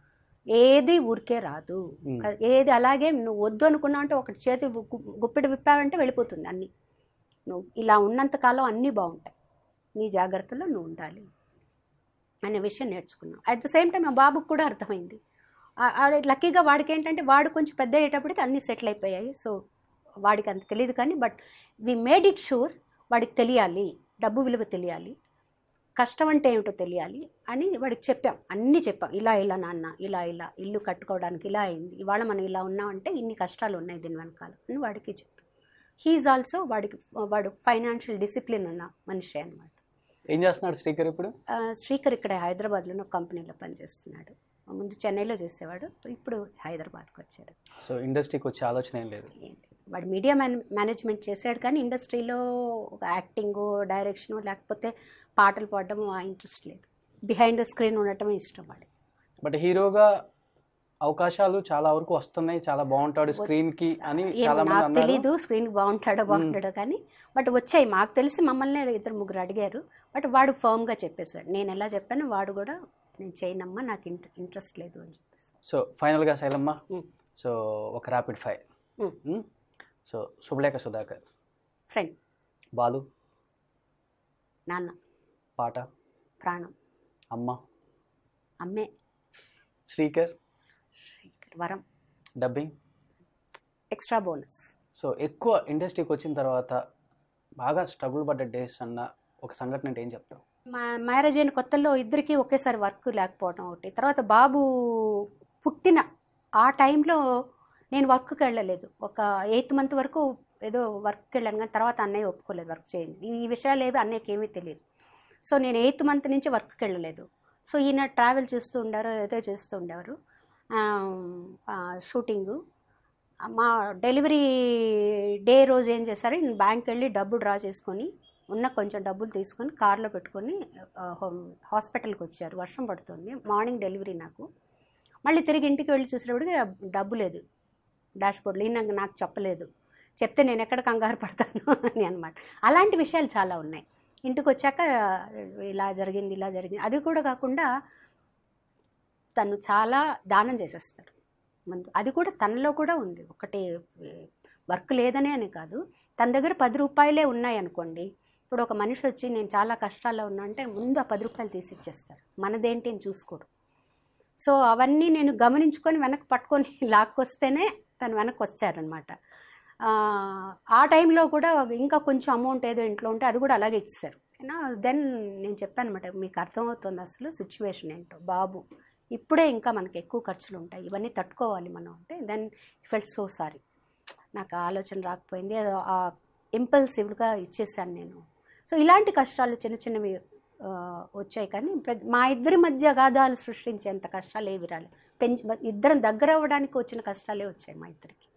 ఏది ఊరికే రాదు Hmm. ఏది అలాగే నువ్వు వద్దు అనుకున్నావు అంటే ఒకటి చేతి గు- గుప్పెడు విప్పావంటే వెళ్ళిపోతుంది అన్నీ నువ్వు ఇలా ఉన్నంత కాలం అన్నీ బాగుంటాయి నీ జాగ్రత్తలో నువ్వు ఉండాలి అనే విషయం నేర్చుకున్నాం అట్ ద సేమ్ టైం మా బాబుకు కూడా అర్థమైంది ఆ- ఆడ లక్కీగా వాడికి ఏంటంటే వాడు కొంచెం పెద్ద అయ్యేటప్పటికి అన్నీ సెటిల్ అయిపోయాయి సో వాడికి అంత తెలియదు కానీ but we made it sure వాడికి తెలియాలి డబ్బు విలువ తెలియాలి కష్టం అంటే ఏమిటో తెలియాలి అని వాడికి చెప్పాం అన్నీ చెప్పాం ఇలా ఇలా నాన్న ఇలా ఇలా ఇల్లు కట్టుకోవడానికి ఇలా అయింది ఇవాళ మనం ఇలా ఉన్నామంటే ఇన్ని కష్టాలు ఉన్నాయి దీని వెనకాల అని వాడికి చెప్పాం హీఈస్ ఆల్సో వాడికి వాడు ఫైనాన్షియల్ డిసిప్లిన్ ఉన్న మనిషి అనమాట ఏం చేస్తున్నాడు శ్రీకర్ ఇప్పుడు శ్రీకర్ ఇక్కడ హైదరాబాద్లో ఒక కంపెనీలో పనిచేస్తున్నాడు ముందు చెన్నైలో చేసేవాడు ఇప్పుడు హైదరాబాద్కి వచ్చాడు సో ఇండస్ట్రీకి వచ్చే ఆలోచన ఏం లేదు ఏంటి వాడు మీడియా మేనే మేనేజ్మెంట్ చేశాడు కానీ ఇండస్ట్రీలో ఒక యాక్టింగ్ డైరెక్షన్ లేకపోతే పాటలు పాడడం ఆ ఇంట్రెస్ట్ లేదు బిహైండ్ స్క్రీన్ ఉండటమే ఇష్టం వాడు బట్ హీరోగా అవకాశాలు చాలా వరకు వస్తున్నాయి చాలా బాగుంటాడు స్క్రీన్ కి అని ఏమో చాలా మంది నాకు అన్నారు తెలీదు స్క్రీన్ బాగుంటాడో బాగుంటాడో కానీ బట్ వచ్చాయి మాకు తెలిసి మమ్మల్ని ఇద్దరు ముగ్గురు అడిగారు బట్ వాడు ఫర్మ్గా చెప్పేశాడు నేను ఎలా చెప్పాను వాడు కూడా నేను చేయనమ్మా నాకు ఇంట ఇంట్రెస్ట్ లేదు అని చెప్పేసి సో ఫైనల్ గా శైలమ్మ Mm. సో ఒక ర్యాపిడ్ ఫైర్ Mm. సో శుభలేఖ సుధాకర్ ఫ్రెండ్ బాలు నాన్న పాట ప్రాణం అమ్మ అమ్మే శ్రీకర్ వరం డబ్బింగ్ ఎక్స్ట్రా బోనస్ సో ఎక్కువ ఇండస్ట్రీకి వచ్చిన తర్వాత బాగా స్ట్రగుల్ పడ్డ డేస్ అన్న ఒక సంఘటన అంటే ఏం చెప్తావు మా మ్యారేజ్ అయిన కొత్తల్లో ఇద్దరికి ఒకేసారి వర్క్ లేకపోవడం ఒకటి తర్వాత బాబు పుట్టిన ఆ టైంలో నేను వర్క్కి వెళ్ళలేదు ఒక ఎయిత్ మంత్ వరకు ఏదో వర్క్కి వెళ్ళాను కానీ తర్వాత అన్నయ్య ఒప్పుకోలేదు వర్క్ చేయండి ఈ ఈ విషయాలు ఏవి అన్నయ్యకి ఏమీ తెలియదు సో నేను ఎయిత్ మంత్ నుంచి వర్క్కి వెళ్ళలేదు సో ఈయన ట్రావెల్ చేస్తూ ఉండారు ఏదో చేస్తూ ఉండేవారు షూటింగు మా డెలివరీ డే రోజు ఏం చేశారు నేను బ్యాంక్ వెళ్ళి డబ్బు డ్రా చేసుకొని ఉన్న కొంచెం డబ్బులు తీసుకొని కార్లో పెట్టుకొని ఆ, హోమ్- హాస్పిటల్కి వచ్చారు వర్షం పడుతుంది మార్నింగ్ డెలివరీ నాకు మళ్ళీ తిరిగి ఇంటికి వెళ్ళి చూసేటప్పటికి డబ్బు లేదు డాష్ బోర్డ్లో ఈయన నాకు చెప్పలేదు చెప్తే నేను ఎక్కడ కంగారు పడతాను అని అనమాట అలాంటి విషయాలు చాలా ఉన్నాయి ఇంటికి వచ్చాక ఇలా జరిగింది ఇలా జరిగింది అది కూడా కాకుండా తను చాలా దానం చేసేస్తారు ముందు అది కూడా తనలో కూడా ఉంది ఒకటి వర్క్ లేదనే అని కాదు తన దగ్గర పది రూపాయలే ఉన్నాయి అనుకోండి ఇప్పుడు ఒక మనిషి వచ్చి నేను చాలా కష్టాల్లో ఉన్నా అంటే ముందు ఆ పది రూపాయలు తీసి ఇచ్చేస్తారు మనదేంటి అని చూసుకోడు సో అవన్నీ నేను గమనించుకొని వెనక్కి పట్టుకొని లాక్కొస్తేనే తను వెనక్కి వచ్చారనమాట ఆ టైంలో కూడా ఇంకా కొంచెం అమౌంట్ ఏదో ఇంట్లో ఉంటే అది కూడా అలాగే ఇచ్చేసారు దెన్ నేను చెప్పాను అనమాట మీకు అర్థమవుతుంది అసలు సిచ్యువేషన్ ఏంటో బాబు ఇప్పుడే ఇంకా మనకి ఎక్కువ ఖర్చులు ఉంటాయి ఇవన్నీ తట్టుకోవాలి మనం అంటే దెన్ ఫెల్ట్ సో సారీ నాకు ఆ ఆలోచన రాకపోయింది ఏదో ఆ ఇంపల్సివ్గా ఇచ్చేసాను నేను సో ఇలాంటి కష్టాలు చిన్న చిన్నవి ఆ, వచ్చాయి కానీ పెద్ద- మా ఇద్దరి మధ్య అగాధాలు సృష్టించేంత కష్టాలు ఏవి రాలేదు పెంచి ఇద్దరం దగ్గర అవ్వడానికి వచ్చిన కష్టాలే వచ్చాయి మా ఇద్దరికి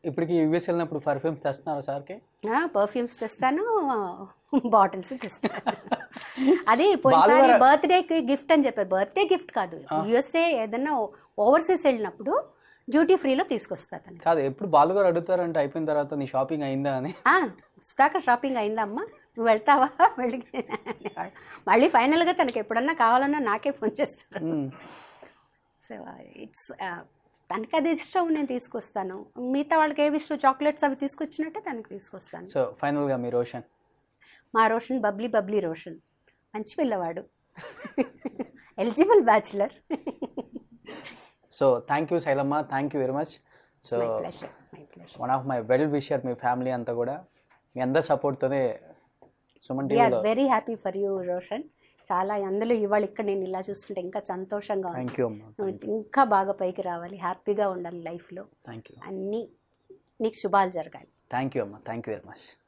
ఇప్పటికి యూఎస్ వెళ్ళినప్పుడు పర్ఫ్యూమ్స్ తెస్తున్నారా సార్కి పర్ఫ్యూమ్స్ తెస్తాను బాటిల్స్ తెస్తాను అదే పోయినసారి బాలుగారు- బర్త్డేకి గిఫ్ట్ అని చెప్పారు బర్త్డే గిఫ్ట్ కాదు యుఎస్ఏ ఏదన్నా ఓవర్సీస్ వెళ్ళినప్పుడు డ్యూటీ ఫ్రీలో తీసుకొస్తా తనకి కాదు ఎప్పుడు బాలుగారు అడుగుతారంటే అయిపోయిన తర్వాత నీ షాపింగ్ అయిందా అని ఆ, సుధాకర్ షాపింగ్ అయిందమ్మా నువ్వు వెళ్తావా వెళ్ళి అనేవాడు. మళ్ళీ ఫైనల్గా తనకి ఎప్పుడన్నా కావాలన్నా నాకే ఫోన్ చేస్తాడు మ్మ్. సో ఇట్స్ తనకి అది ఇష్టం నేను తీసుకొస్తాను మిగతా వాళ్ళకి ఏవి ఇష్టం చాక్లెట్స్ అవి తీసుకొచ్చినట్టే తనకి తీసుకొస్తాను సో ఫైనల్గా మీ రోషన్ మా రోషన్ బబ్లీ బబ్లీ రోషన్ మంచి పిల్లవాడు eligible bachelor so thank you Shailamma thank you very much so my pleasure my pleasure one of my well wisher మీ ఫ్యామిలీ అంతా కూడా మీ అందరి సపోర్ట్తోనే సుమన్ వీఆర్ టీవీలో very happy for you Roshan చాలా అందులో ఇవాళ ఇక్కడ నేను ఇలా చూస్తుంటే ఇంకా సంతోషంగా ఉంది థ్యాంక్ యూ అమ్మ నువ్వు ఇంకా బాగా పైకి రావాలి హ్యాపీగా ఉండాలి లైఫ్లో థ్యాంక్ యూ అన్నీ నీకు శుభాలు జరగాలి థ్యాంక్ యూ అమ్మ థ్యాంక్ యూ వెరీ మచ్